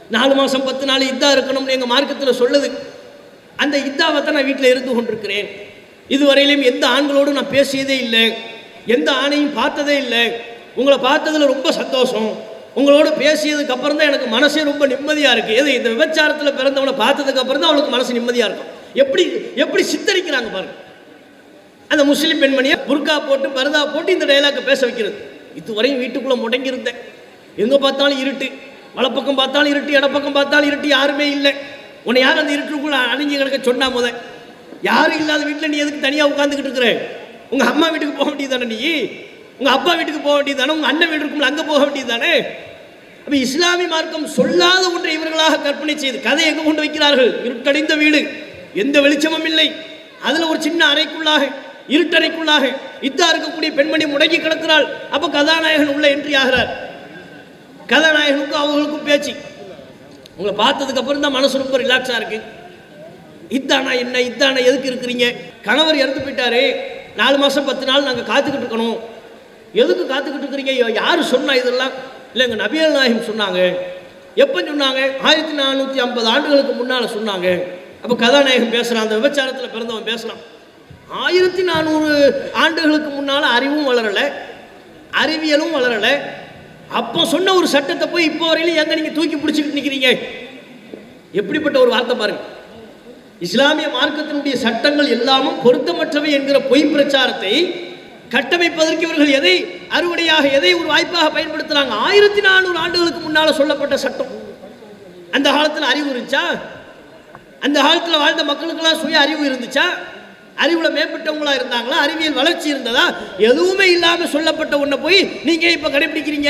நாலு மாதம் பத்து நாள் இத்தா இருக்கணும்னு எங்கள் மார்க்கத்தில் சொல்லுது அந்த இத்தாவை தான் நான் வீட்டில் இருந்து கொண்டிருக்கிறேன் இதுவரையிலும் எந்த ஆண்களோடும் நான் பேசியதே இல்லை எந்த ஆணையும் பார்த்ததே இல்லை உங்களை பார்த்ததுல ரொம்ப சந்தோஷம் உங்களோட பேசியதுக்கு அப்புறம் தான் எனக்கு மனசே ரொம்ப நிம்மதியாக இருக்குது எது இந்த விபச்சாரத்தில் பிறந்தவனை பார்த்ததுக்கு அப்புறம் தான் அவளுக்கு மனசு நிம்மதியாக இருக்கும் எப்படி எப்படி சித்தரிக்கிறாங்க பாருங்க அந்த முஸ்லீம் பெண்மணியை புர்கா போட்டு பரதா போட்டு இந்த டைலாக்கை பேச வைக்கிறது இதுவரையும் வீட்டுக்குள்ளே முடங்கி இருந்தேன் எங்கே பார்த்தாலும் இருட்டு வலப்பக்கம் பார்த்தாலும் இருட்டு இடப்பக்கம் பார்த்தாலும் இருட்டு யாருமே இல்லை உன்னை யார் அந்த இருட்டுக்குள்ள அணிஞ்சு கிடக்க சொன்னா முத யாரும் இல்லாத வீட்டில் நீ எதுக்கு தனியாக உட்காந்துக்கிட்டு இருக்கிற உங்கள் அம்மா வீட்டுக்கு போக வேண்டியது தானே நீ உங்கள் அப்பா வீட்டுக்கு போக வேண்டியது தானே உங்கள் அண்ணன் வீடு இருக்கும்ல அங்கே போக வேண்டியது தானே அப்போ இஸ்லாமிய மார்க்கம் சொல்லாத ஒன்றை இவர்களாக கற்பனை செய்து கதை எங்கே கொண்டு வைக்கிறார்கள் இருட்டடைந்த வீடு எந்த வெளிச்சமும் இல்லை அதில் ஒரு சின்ன அறைக்குள்ளாக இருட்டறைக்குள்ளாக இத்தா இருக்கக்கூடிய பெண்மணி முடங்கி கிடக்கிறாள் அப்போ கதாநாயகன் உள்ள என்ட்ரி ஆகிறார் கதாநாயகனுக்கும் அவங்களுக்கும் பேச்சு உங்களை பார்த்ததுக்கு அப்புறம் தான் மனசு ரொம்ப ரிலாக்ஸாக இருக்கு இத்தானா என்ன இத்தானா எதுக்கு இருக்கிறீங்க கணவர் இறந்து போயிட்டாரு நாலு மாதம் பத்து நாள் நாங்கள் காத்துக்கிட்டு இருக்கணும் எதுக்கு காத்துக்கிட்டு இருக்கிறீங்க யா- யார் சொன்னா இதெல்லாம் இல்லை எங்கள் நபியல் நாயகம் சொன்னாங்க எப்போ சொன்னாங்க ஆயிரத்தி நானூற்றி ஐம்பது ஆண்டுகளுக்கு முன்னால் சொன்னாங்க அப்போ கதாநாயகன் பேசுகிறான் அந்த விபச்சாரத்தில் பிறந்தவன் பேசுகிறான் ஆயிரத்தி நானூறு ஆண்டுகளுக்கு முன்னால் அறிவும் வளரலை அறிவியலும் வளரலை அப்போ சொன்ன ஒரு சட்டத்தை போய் இப்போ வரையிலும் எங்க நீங்கள் தூக்கி பிடிச்சிக்கிட்டு நிற்கிறீங்க எப்படிப்பட்ட ஒரு வார்த்தை பாருங்க இஸ்லாமிய மார்க்கத்தினுடைய சட்டங்கள் எல்லாமும் பொருத்தமற்றவை என்கிற பொய் பிரச்சாரத்தை கட்டமைப்பதற்கு இவர்கள் எதை அறுவடையாக எதை ஒரு வாய்ப்பாக பயன்படுத்துறாங்க ஆயிரத்தி நானூறு ஆண்டுகளுக்கு முன்னால சொல்லப்பட்ட சட்டம் அந்த காலத்தில் அறிவு இருந்துச்சா அந்த காலத்தில் வாழ்ந்த மக்களுக்கெல்லாம் சுய அறிவு இருந்துச்சா அறிவுல மேம்பட்டவங்களா இருந்தாங்களா அறிவியல் வளர்ச்சி இருந்ததா எதுவுமே இல்லாம சொல்லப்பட்ட ஒன்றை போய் நீங்க இப்ப கடைபிடிக்கிறீங்க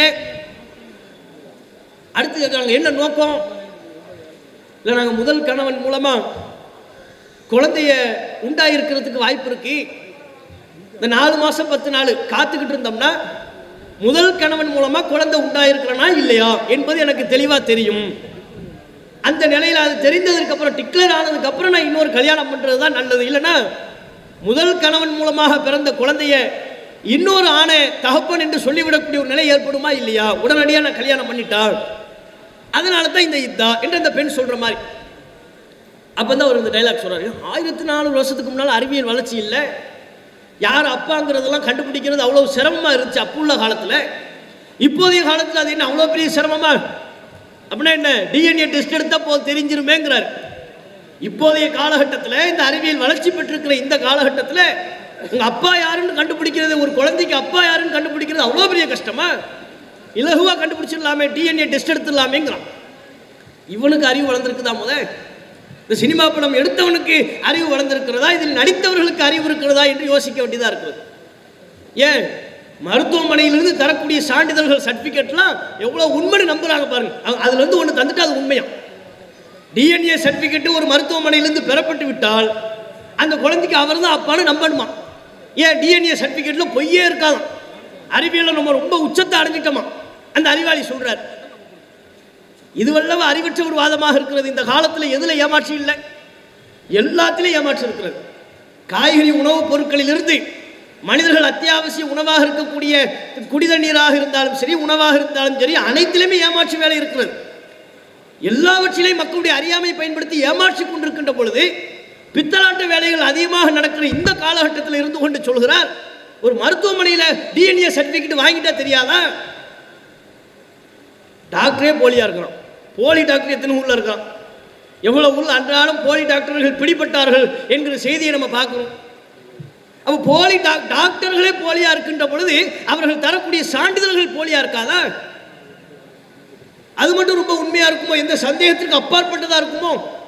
அடுத்து கேட்குறாங்க என்ன நோக்கம் இல்லை நாங்கள் முதல் கணவன் மூலமா குழந்தைய உண்டாயிருக்கிறதுக்கு வாய்ப்பு இருக்கு இந்த நாலு மாசம் பத்து நாள் காத்துக்கிட்டு இருந்தோம்னா முதல் கணவன் மூலமா குழந்தை உண்டாயிருக்கிறனா இல்லையா என்பது எனக்கு தெளிவா தெரியும் அந்த நிலையில் அது தெரிந்ததுக்கு அப்புறம் டிக்ளேர் ஆனதுக்கு அப்புறம் நான் இன்னொரு கல்யாணம் பண்றது தான் நல்லது இல்லைன்னா முதல் கணவன் மூலமாக பிறந்த குழந்தைய இன்னொரு ஆணை தகப்பன் என்று சொல்லிவிடக்கூடிய ஒரு நிலை ஏற்படுமா இல்லையா உடனடியாக நான் கல்யாணம் பண்ணிட்டான் அதனால தான் இந்த இதா என்று அந்த பெண் சொல்ற மாதிரி அப்போ தான் அவர் இந்த டைலாக் சொல்றாரு ஆயிரத்தி நானூறு வருஷத்துக்கு முன்னால் அறிவியல் வளர்ச்சி இல்லை யார் அப்பாங்கிறதெல்லாம் கண்டுபிடிக்கிறது அவ்வளோ சிரமமாக இருந்துச்சு அப்போ உள்ள காலத்தில் இப்போதைய காலத்தில் அது என்ன அவ்வளோ பெரிய சிரமமா அப்படின்னா என்ன டிஎன்ஏ டெஸ்ட் எடுத்தால் போதும் தெரிஞ்சிருமேங்கிறார் இப்போதைய காலகட்டத்தில் இந்த அறிவியல் வளர்ச்சி பெற்றிருக்கிற இந்த காலகட்டத்தில் உங்கள் அப்பா யாருன்னு கண்டுபிடிக்கிறது ஒரு குழந்தைக்கு அப்பா யாருன்னு கண்டுபிடிக்கிறது அவ்வளோ பெரிய கஷ்டமா இலகுவாக கண்டுபிடிச்சிடலாமே டிஎன்ஏ டெஸ்ட் எடுத்துடலாமேங்கிறான் இவனுக்கு அறிவு வளர்ந்துருக்குதா முத இந்த சினிமா படம் எடுத்தவனுக்கு அறிவு வளர்ந்திருக்கிறதா இதில் நடித்தவர்களுக்கு அறிவு இருக்கிறதா என்று யோசிக்க வேண்டியதாக இருக்கிறது ஏன் மருத்துவமனையிலிருந்து தரக்கூடிய சான்றிதழ்கள் சர்டிஃபிகேட்லாம் எவ்வளோ உண்மைன்னு நம்புறாங்க பாருங்க அது- அதுல இருந்து ஒன்று தந்துட்டு அது உண்மையா டிஎன்ஏ சர்டிஃபிகேட் ஒரு மருத்துவமனையிலிருந்து பெறப்பட்டு விட்டால் அந்த குழந்தைக்கு அவர் தான் அப்பான்னு நம்பணுமா ஏன் டிஎன்ஏ சர்டிஃபிகேட்ல பொய்யே இருக்காதாம் அறிவியலில் நம்ம ரொம்ப உச்சத்தை அடைஞ்சிட்டோமா அந்த அறிவாளி சொல்றார் இதுவல்லவ அறிவற்ற ஒரு வாதமாக இருக்கிறது இந்த காலத்தில் எதில் ஏமாற்றி இல்லை எல்லாத்திலையும் ஏமாற்றி இருக்கிறது காய்கறி உணவுப் பொருட்களிலிருந்து மனிதர்கள் அத்தியாவசிய உணவாக இருக்கக்கூடிய குடிதண்ணீராக இருந்தாலும் சரி உணவாக இருந்தாலும் சரி அனைத்திலுமே ஏமாற்று வேலை இருக்கிறது எல்லாவற்றிலையும் மக்களுடைய அறியாமை பயன்படுத்தி ஏமாற்றி கொண்டிருக்கின்ற பொழுது பித்தலாட்ட வேலைகள் அதிகமாக நடக்கிற இந்த காலகட்டத்தில் இருந்து கொண்டு சொல்கிறார் ஒரு மருத்துவமனையில் டிஎன்ஏ சர்டிஃபிகேட் வாங்கிட்டா தெரியாதா டாக்டரே போலியா இருக்கிறான் போலி டாக்டர் எத்தனை ஊர்ல இருக்கான் எவ்வளவு ஊர்ல அன்றாடம் போலி டாக்டர்கள் பிடிபட்டார்கள் என்கிற செய்தியை நம்ம பார்க்கிறோம் அப்போ போலி டாக் டாக்டர்களே போலியா இருக்கின்ற பொழுது அவர்கள் தரக்கூடிய சான்றிதழ்கள் போலியா இருக்காதா அது மட்டும் ரொம்ப உண்மையா இருக்குமோ எந்த சந்தேகத்திற்கு அப்பாற்பட்டதா இருக்குமோ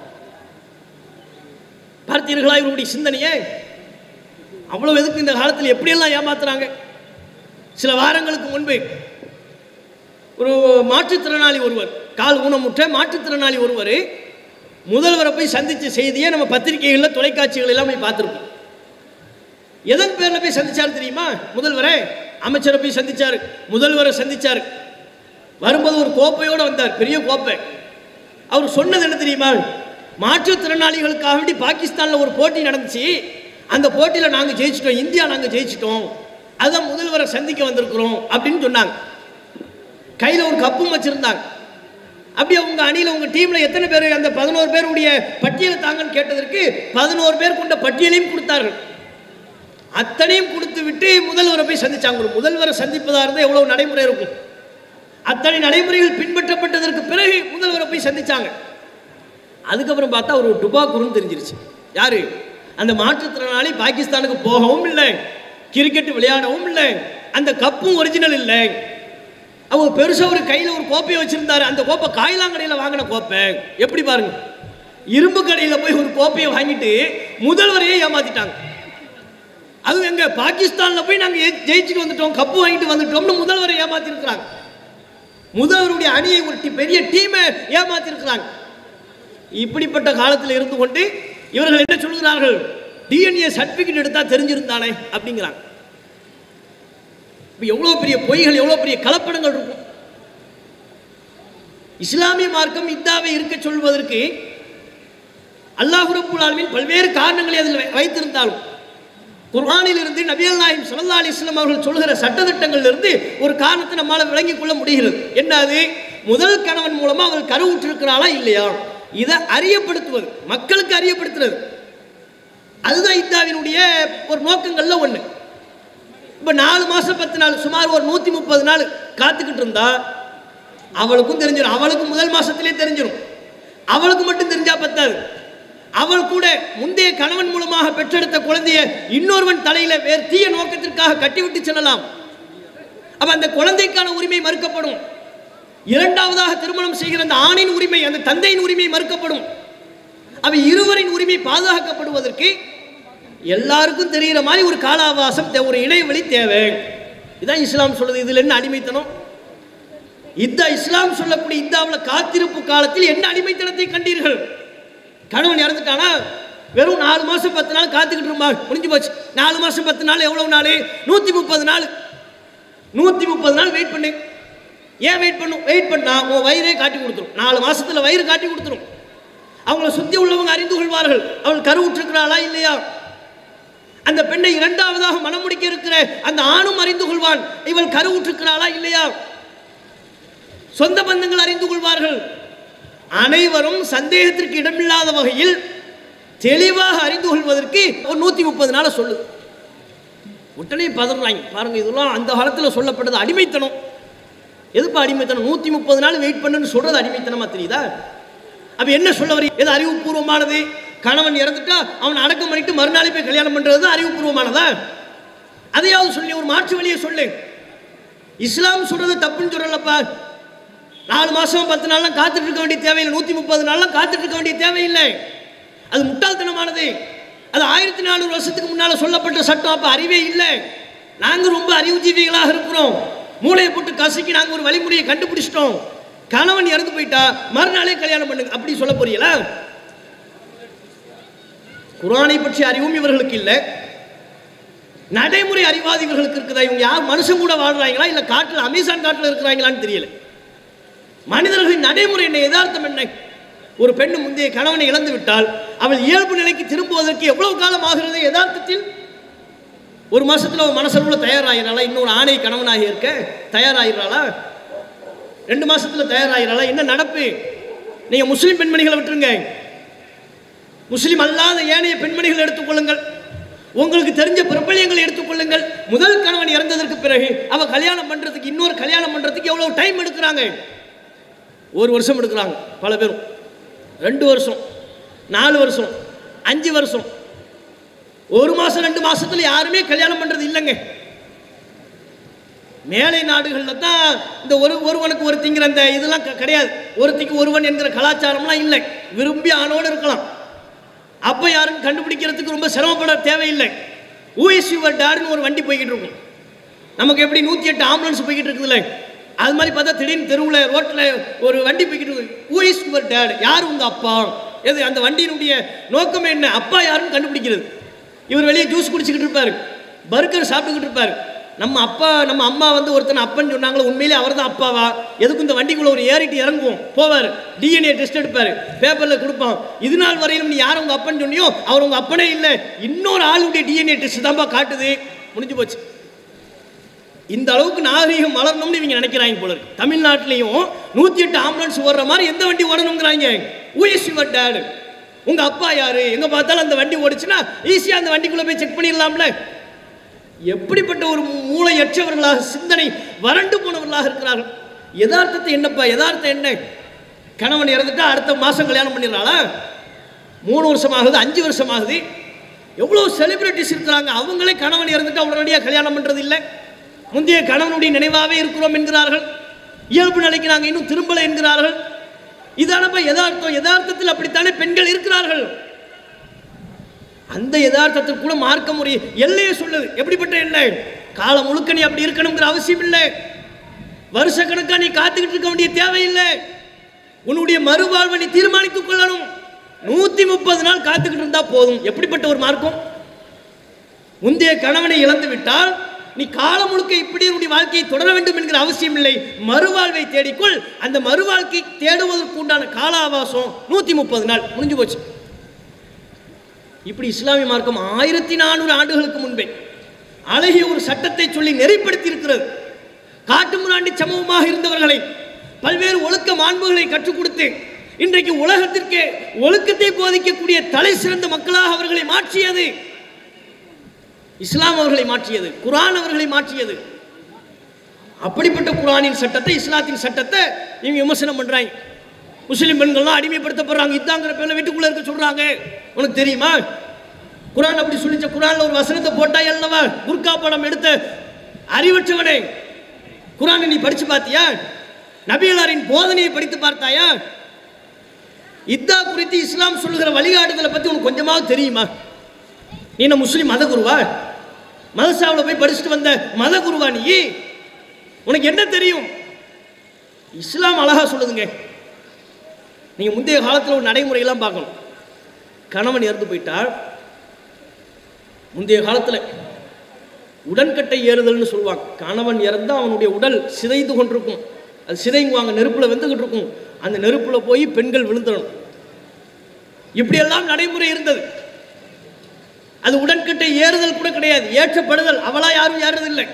பார்த்தீர்களா இவருடைய சிந்தனையே அவ்வளவு எதுக்கு இந்த காலத்தில் எப்படியெல்லாம் ஏமாத்துறாங்க சில வாரங்களுக்கு முன்பு ஒரு மாற்றுத்திறனாளி ஒருவர் கால் ஊனமுற்ற மாற்றுத்திறனாளி ஒருவர் முதல்வரை போய் சந்திச்ச செய்தியை நம்ம பத்திரிகைகளில் தொலைக்காட்சிகள் எல்லாம் போய் பார்த்துருப்போம் எதன் பேரில் போய் சந்திச்சார் தெரியுமா முதல்வரை அமைச்சரை போய் சந்திச்சார் முதல்வரை சந்திச்சார் வரும்போது ஒரு கோப்பையோடு வந்தார் பெரிய கோப்பை அவர் சொன்னது என்ன தெரியுமா மாற்றுத்திறனாளிகளுக்காக வேண்டி பாகிஸ்தானில் ஒரு போட்டி நடந்துச்சு அந்த போட்டியில் நாங்கள் ஜெயிச்சிட்டோம் இந்தியா நாங்கள் ஜெயிச்சிட்டோம் அதான் முதல்வரை சந்திக்க வந்திருக்கிறோம் அப்படின்னு சொன்னாங்க கையில் ஒரு கப்பும் வச்சுருந்தாங்க அப்படி உங்க அணியில் உங்க டீம்ல எத்தனை பேர் அந்த பதினோரு பேருடைய பட்டியலை தாங்கன்னு கேட்டதற்கு பதினோரு பேர் கொண்ட பட்டியலையும் கொடுத்தார்கள் அத்தனையும் கொடுத்து விட்டு முதல்வரை போய் சந்திச்சாங்க ஒரு முதல்வரை சந்திப்பதா இருந்தால் எவ்வளவு நடைமுறை இருக்கும் அத்தனை நடைமுறைகள் பின்பற்றப்பட்டதற்கு பிறகு முதல்வரை போய் சந்திச்சாங்க அதுக்கப்புறம் பார்த்தா ஒரு டுபாக்குருன்னு தெரிஞ்சிருச்சு யாரு அந்த மாற்றுத்திறனாளி பாகிஸ்தானுக்கு போகவும் இல்லை கிரிக்கெட் விளையாடவும் இல்லை அந்த கப்பும் ஒரிஜினல் இல்லை அவங்க பெருசாக ஒரு கையில் ஒரு கோப்பையை வச்சிருந்தாரு அந்த கோப்பை காயிலாங்கடையில் வாங்கின கோப்பை எப்படி பாருங்க இரும்பு கடையில் போய் ஒரு கோப்பையை வாங்கிட்டு முதல்வரையே ஏமாத்திட்டாங்க அதுவும் எங்க பாகிஸ்தான்ல போய் நாங்க ஜெயி- ஜெயிச்சுட்டு வந்துட்டோம் கப்பு வாங்கிட்டு வந்துட்டோம்னு முதல்வரை ஏமாத்திருக்கிறாங்க முதல்வருடைய அணியை ஒரு டி- பெரிய டீமை ஏமாத்திருக்கிறாங்க இப்படிப்பட்ட காலத்தில் இருந்து கொண்டு இவர்கள் என்ன சொல்கிறார்கள் டிஎன்ஏ சர்டிபிகேட் எடுத்தா தெரிஞ்சிருந்தானே அப்படிங்கிறாங்க இப்ப எவ்வளவு பெரிய பொய்கள் எவ்வளவு பெரிய கலப்படங்கள் இருக்கும் இஸ்லாமிய மார்க்கம் இத்தாவை இருக்க சொல்வதற்கு அல்லாஹ் ரப்புல் ஆலமீன் பல்வேறு காரணங்களை அதில் வை- வைத்திருந்தாலும் குர்ஆனில் இருந்து நபிகள் நாயம் ஸல்லல்லாஹு அலைஹி வஸல்லம் அவர்கள் சொல்கிற சட்டதிட்டங்கள்ல இருந்து ஒரு காரணத்தை நம்மால் விளங்கிக் கொள்ள முடிகிறது என்ன அது முதல் கணவன் மூலமா அவள் கருவுற்றிருக்கிறாளா இல்லையா இதை அறியப்படுத்துவது மக்களுக்கு அறியப்படுத்துறது அதுதான் இத்தாவினுடைய ஒரு நோக்கங்கள்ல ஒண்ணு இப்ப நாலு மாசம் பத்து நாள் சுமார் ஒரு நூத்தி முப்பது நாள் காத்துக்கிட்டு இருந்தா அவளுக்கும் தெரிஞ்சிடும் அவளுக்கு முதல் மாசத்திலே தெரிஞ்சிடும் அவளுக்கு மட்டும் தெரிஞ்சா பத்தாது அவள் கூட முந்தைய கணவன் மூலமாக பெற்றெடுத்த குழந்தைய இன்னொருவன் தலையில வேறு தீய நோக்கத்திற்காக கட்டிவிட்டு செல்லலாம் அப்ப அந்த குழந்தைக்கான உரிமை மறுக்கப்படும் இரண்டாவதாக திருமணம் செய்கிற அந்த ஆணின் உரிமை அந்த தந்தையின் உரிமை மறுக்கப்படும் அவ இருவரின் உரிமை பாதுகாக்கப்படுவதற்கு எல்லாருக்கும் தெரிகிற மாதிரி ஒரு கால அவகாசம் தே- ஒரு இடைவெளி தேவை இதான் இஸ்லாம் சொல்லுது இதுல என்ன அடிமைத்தனம் இந்த இஸ்லாம் சொல்லக்கூடிய இந்தாவில் காத்திருப்பு காலத்தில் என்ன அடிமைத்தனத்தை கண்டீர்கள் கணவன் இறந்துட்டானா வெறும் நாலு மாசம் பத்து நாள் காத்துக்கிட்டு இருந்தா முடிஞ்சு போச்சு நாலு மாசம் பத்து நாள் எவ்வளவு நாள் நூத்தி முப்பது நாள் நூத்தி முப்பது நாள் வெயிட் பண்ணு ஏன் வெயிட் பண்ணும் வெயிட் பண்ணா உன் வயிறே காட்டி கொடுத்துரும் நாலு மாசத்துல வயிறு காட்டி கொடுத்துரும் அவங்கள சுத்தி உள்ளவங்க அறிந்து கொள்வார்கள் அவள் கருவுற்றிருக்கிறாளா இல்லையா அந்த பெண்ணை இரண்டாவதாக மனம் முடிக்க இருக்கிற அந்த ஆணும் அறிந்து கொள்வான் இவள் கருவுற்றிருக்கிறாளா இல்லையா சொந்த பந்தங்கள் அறிந்து கொள்வார்கள் அனைவரும் சந்தேகத்திற்கு இடமில்லாத வகையில் தெளிவாக அறிந்து கொள்வதற்கு ஒரு நூத்தி முப்பது நாளை சொல்லுது உடனே பதறாங்க பாருங்க இதெல்லாம் அந்த காலத்தில் சொல்லப்பட்டது அடிமைத்தனம் எதுப்பா அடிமைத்தனம் நூற்றி முப்பது நாள் வெயிட் பண்ணுன்னு சொல்றது அடிமைத்தனமா தெரியுதா அப்ப என்ன சொல்ல வரி எது அறிவுபூர்வமானது கணவன் இறந்துட்டா அவன் அடக்கம் பண்ணிட்டு மறுநாளே போய் கல்யாணம் பண்றது தான் அறிவுபூர்வமானதா அதையாவது சொல்லி ஒரு மாற்று வழியை சொல்லு இஸ்லாம் சொல்றது தப்புன்னு சொல்லலப்பா நாலு மாசம் பத்து நாள்லாம் காத்துட்டு இருக்க வேண்டிய தேவையில்லை நூற்றி முப்பது நாள்லாம் காத்துட்டு இருக்க வேண்டிய தேவையில்லை அது முட்டாள்தனமானது அது ஆயிரத்தி நானூறு வருஷத்துக்கு முன்னால சொல்லப்பட்ட சட்டம் அப்ப அறிவே இல்லை நாங்க ரொம்ப அறிவுஜீவிகளாக இருக்கிறோம் மூளையை போட்டு கசக்கி நாங்க ஒரு வழிமுறையை கண்டுபிடிச்சிட்டோம் கணவன் இறந்து போயிட்டா மறுநாளே கல்யாணம் பண்ணுங்க அப்படி சொல்ல போறீங்களா குரானை பற்றி அறிவும் இவர்களுக்கு இல்லை நடைமுறை அறிவாதி இவர்களுக்கு இருக்குதா இவங்க யார் மனுஷன் கூட வாழ்றாங்களா இல்ல காட்டுல அமேசான் காட்டுல இருக்கிறாங்களான்னு தெரியல மனிதர்களின் நடைமுறை என்ன யதார்த்தம் என்ன ஒரு பெண் முந்தைய கணவனை இழந்து விட்டால் அவள் இயல்பு நிலைக்கு திரும்புவதற்கு எவ்வளவு காலம் ஆகிறது யதார்த்தத்தில் ஒரு மாசத்துல அவன் மனசளவுல தயாராகிறாளா இன்னொரு ஆணை கணவனாக இருக்க தயாராகிறாளா ரெண்டு மாசத்துல தயாராகிறாளா என்ன நடப்பு நீங்க முஸ்லிம் பெண்மணிகளை விட்டுருங்க முஸ்லிம் அல்லாத ஏனைய பெண்மணிகள் எடுத்துக்கொள்ளுங்கள் உங்களுக்கு தெரிஞ்ச பிரபலியங்களை எடுத்துக்கொள்ளுங்கள் முதல் கணவன் இறந்ததற்கு பிறகு அவ கல்யாணம் பண்றதுக்கு இன்னொரு கல்யாணம் பண்றதுக்கு எவ்வளவு டைம் எடுக்கிறாங்க ஒரு வருஷம் எடுக்கிறாங்க பல பேரும் ரெண்டு வருஷம் நாலு வருஷம் அஞ்சு வருஷம் ஒரு மாசம் ரெண்டு மாசத்துல யாருமே கல்யாணம் பண்றது இல்லைங்க மேலை நாடுகளில் தான் இந்த ஒரு ஒருவனுக்கு ஒருத்திங்கிற அந்த இதெல்லாம் க- கிடையாது ஒருத்திக்கு ஒருவன் என்கிற கலாச்சாரம்லாம் இல்லை விரும்பி ஆணோடு இருக்கலாம் அப்போ யாரும் கண்டுபிடிக்கிறதுக்கு ரொம்ப சிரமப்பட தேவையில்லை ஊஎஸ் யுவர் டாடுன்னு ஒரு வண்டி போய்கிட்டு இருக்கும் நமக்கு எப்படி நூற்றி எட்டு ஆம்புலன்ஸ் போய்கிட்டு இருக்குதுல்ல அது மாதிரி பார்த்தா திடீர்னு தெருவில் ரோட்டில் ஒரு வண்டி போய்கிட்டு இருக்கு ஊஎஸ் யுவர் டேட் யார் உங்க அப்பா எது அந்த வண்டியினுடைய நோக்கம் என்ன அப்பா யாருன்னு கண்டுபிடிக்கிறது இவர் வெளியே ஜூஸ் குடிச்சிக்கிட்டு இருப்பாரு பர்கர் சாப்பிட்டுக்கிட்டு இருப்பாரு நம்ம அப்பா நம்ம அம்மா வந்து ஒருத்தனை அப்பன்னு சொன்னாங்களோ உண்மையிலே அவர் தான் அப்பாவா எதுக்கும் இந்த வண்டிக்குள்ள ஒரு ஏறிட்டு இறங்குவோம் போவார் டிஎன்ஏ டெஸ்ட் எடுப்பார் பேப்பரில் கொடுப்பான் இது நாள் வரையிலும் நீ யார் உங்க அப்பன்னு சொன்னியோ அவர் உங்க அப்பனே இல்லை இன்னொரு ஆளுடைய டிஎன்ஏ டெஸ்ட் தான்ப்பா காட்டுது முடிஞ்சு போச்சு இந்த அளவுக்கு நாகரீகம் வளரணும்னு இவங்க நினைக்கிறாங்க போல இருக்கு தமிழ்நாட்டிலையும் நூற்றி எட்டு ஆம்புலன்ஸ் ஓடுற மாதிரி எந்த வண்டி ஓடணுங்கிறாங்க ஊஎஸ் யுவர் டேடு உங்க அப்பா யாரு எங்க பார்த்தாலும் அந்த வண்டி ஓடிச்சுன்னா ஈஸியா அந்த வண்டிக்குள்ள போய் செக் பண்ணிடலாம்ல எப்படிப்பட்ட ஒரு மூளையற்றவர்களாக சிந்தனை வறண்டு போனவர்களாக இருக்கிறார்கள் யதார்த்தத்தை என்னப்பா யதார்த்தம் என்ன கணவன் இறந்துட்டா அடுத்த மாசம் கல்யாணம் பண்ணிடுறாளா மூணு வருஷம் ஆகுது அஞ்சு வருஷம் ஆகுது எவ்வளோ செலிபிரிட்டிஸ் இருக்கிறாங்க அவங்களே கணவன் இறந்துட்டா உடனடியாக கல்யாணம் பண்ணுறது இல்லை முந்தைய கணவனுடைய நினைவாகவே இருக்கிறோம் என்கிறார்கள் இயல்பு நிலைக்கு நாங்கள் இன்னும் திரும்பலை என்கிறார்கள் இதானப்பா யதார்த்தம் யதார்த்தத்தில் அப்படித்தானே பெண்கள் இருக்கிறார்கள் அந்த யதார்த்தத்தில் கூட மார்க்க முறை எல்லையை சொல்லுது எப்படிப்பட்ட எல்லை காலம் முழுக்க நீ அப்படி இருக்கணுங்கிற அவசியம் இல்லை வருஷக்கணக்கா நீ காத்துக்கிட்டு இருக்க வேண்டிய தேவையில்லை உன்னுடைய மறுவாழ்வை நீ தீர்மானித்துக் கொள்ளணும் நூத்தி முப்பது நாள் காத்துக்கிட்டு இருந்தா போதும் எப்படிப்பட்ட ஒரு மார்க்கம் முந்தைய கணவனை இழந்து விட்டால் நீ காலம் முழுக்க இப்படி உன்னுடைய வாழ்க்கையை தொடர வேண்டும் என்கிற அவசியம் இல்லை மறுவாழ்வை தேடிக்கொள் அந்த மறுவாழ்க்கை தேடுவதற்கு உண்டான கால அவகாசம் நூத்தி முப்பது நாள் முடிஞ்சு போச்சு இப்படி இஸ்லாமிய மார்க்கம் ஆயிரத்தி நானூறு ஆண்டுகளுக்கு முன்பே அழகிய ஒரு சட்டத்தை சொல்லி நெறிப்படுத்தி இருக்கிறது காட்டு முராண்டி சமூகமாக இருந்தவர்களை பல்வேறு ஒழுக்க மாண்புகளை கற்றுக் கொடுத்து இன்றைக்கு உலகத்திற்கு ஒழுக்கத்தை போதிக்கக்கூடிய தலை சிறந்த மக்களாக அவர்களை மாற்றியது இஸ்லாம் அவர்களை மாற்றியது குர்ஆன் அவர்களை மாற்றியது அப்படிப்பட்ட குர்ஆனின் சட்டத்தை இஸ்லாத்தின் சட்டத்தை இவங்க விமர்சனம் பண்றாங்க முஸ்லிம் பெண்கள்லாம் அடிமைப்படுத்தப்படுறாங்க இதாங்கிற பேர்ல வீட்டுக்குள்ள இருக்க சொல்றாங்க உனக்கு தெரியுமா குர்ஆன் அப்படி சொல்லிச்ச குர்ஆன்ல ஒரு வசனத்தை போட்டா அல்லவா குர்கா படம் எடுத்த அறிவற்றவனே குர்ஆனை நீ படிச்சு பார்த்தியா நபிகளாரின் போதனையை படித்து பார்த்தாயா இத்தா குறித்து இஸ்லாம் சொல்லுகிற வழிகாட்டுதலை பத்தி உனக்கு கொஞ்சமாவது தெரியுமா நீ என்ன முஸ்லீம் மத குருவா மதசாவில் போய் படிச்சுட்டு வந்த மத குருவா நீ உனக்கு என்ன தெரியும் இஸ்லாம் அழகா சொல்லுதுங்க நீங்க முந்தைய காலத்தில் ஒரு நடைமுறையெல்லாம் பார்க்கணும் கணவன் இறந்து போயிட்டால் முந்தைய காலத்தில் உடன்கட்டை ஏறுதல்னு சொல்லுவாங்க கணவன் இறந்தா அவனுடைய உடல் சிதைந்து கொண்டிருக்கும் அது சிதைங்குவாங்க நெருப்புல வெந்துகிட்டு இருக்கும் அந்த நெருப்புல போய் பெண்கள் விழுந்துடணும் இப்படியெல்லாம் நடைமுறை இருந்தது அது உடன்கட்டை ஏறுதல் கூட கிடையாது ஏற்றப்படுதல் அவளா யாரும் ஏறுறதில்லை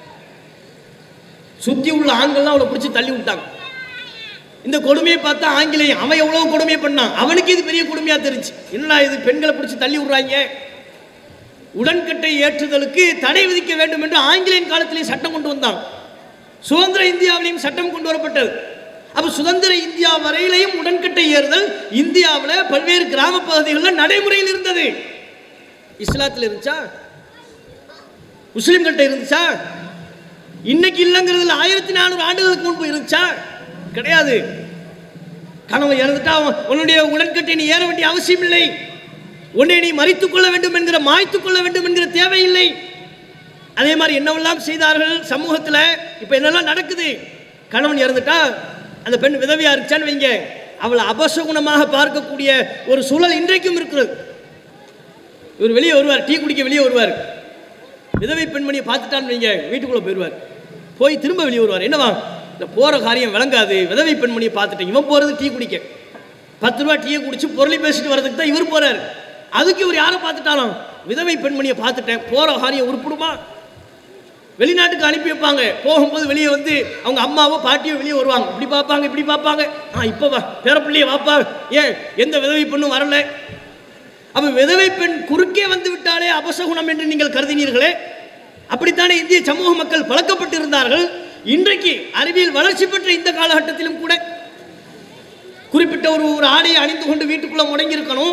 சுத்தி உள்ள ஆண்கள்லாம் அவளை பிடிச்சி தள்ளி விட்டாங்க இந்த கொடுமையை பார்த்தா ஆங்கிலேயம் அவன் எவ்வளவு கொடுமையை பண்ணான் அவனுக்கு இது பெரிய கொடுமையா தெரிஞ்சு என்னடா இது பெண்களை பிடிச்சி தள்ளி விடுறாங்க உடன்கட்டை ஏற்றுதலுக்கு தடை விதிக்க வேண்டும் என்று ஆங்கிலேயன் காலத்திலே சட்டம் கொண்டு வந்தாங்க சுதந்திர இந்தியாவிலையும் சட்டம் கொண்டு வரப்பட்டது அப்ப சுதந்திர இந்தியா வரையிலையும் உடன்கட்டை ஏறுதல் இந்தியாவில் பல்வேறு கிராம பகுதிகளில் நடைமுறையில் இருந்தது இஸ்லாத்தில் இருந்துச்சா முஸ்லிம்கள்ட்ட இருந்துச்சா இன்னைக்கு இல்லைங்கிறதுல ஆயிரத்தி நானூறு ஆண்டுகளுக்கு முன்பு இருந்துச்சா கிடையாது கணவன் இறந்துட்டா அவன் உன்னுடைய உடன்கட்டை நீ ஏற வேண்டிய அவசியம் இல்லை உன்னை நீ மறித்துக் கொள்ள வேண்டும் என்கிற மாய்த்துக் கொள்ள வேண்டும் என்கிற தேவையில்லை அதே மாதிரி என்னவெல்லாம் செய்தார்கள் சமூகத்தில் இப்போ என்னெல்லாம் நடக்குது கணவன் இறந்துட்டா அந்த பெண் விதவியா இருந்துச்சான்னு வைங்க அவளை அபசகுணமாக பார்க்கக்கூடிய ஒரு சூழல் இன்றைக்கும் இருக்கிறது இவர் வெளியே வருவார் டீ குடிக்க வெளியே வருவார் விதவை பெண்மணியை பார்த்துட்டான்னு வைங்க வீட்டுக்குள்ளே போயிடுவார் போய் திரும்ப வெளியே வருவார் என்னவா இந்த போகிற காரியம் விளங்காது விதவை பெண்மணியை பார்த்துட்டேன் இவன் போகிறது டீ குடிக்க பத்து ரூபா டீயை குடிச்சு பொருளை பேசிட்டு வர்றதுக்கு தான் இவர் போறாரு அதுக்கு இவர் யாரை பார்த்துட்டாலும் விதவை பெண்மணியை பார்த்துட்டேன் போகிற காரியம் உருப்பிடுமா வெளிநாட்டுக்கு அனுப்பி வைப்பாங்க போகும்போது வெளியே வந்து அவங்க அம்மாவோ பாட்டியோ வெளியே வருவாங்க இப்படி பார்ப்பாங்க இப்படி பார்ப்பாங்க ஆ இப்போ வா பேரப்பிள்ளையே வாப்பா ஏன் எந்த விதவை பெண்ணும் வரல அப்ப விதவை பெண் குறுக்கே வந்து விட்டாலே அபசகுணம் என்று நீங்கள் கருதினீர்களே அப்படித்தானே இந்திய சமூக மக்கள் பழக்கப்பட்டிருந்தார்கள் இன்றைக்கு அறிவியல் வளர்ச்சி பெற்ற இந்த காலகட்டத்திலும் கூட குறிப்பிட்ட ஒரு ஒரு ஆடையை அணிந்து கொண்டு வீட்டுக்குள்ள முடங்கி இருக்கணும்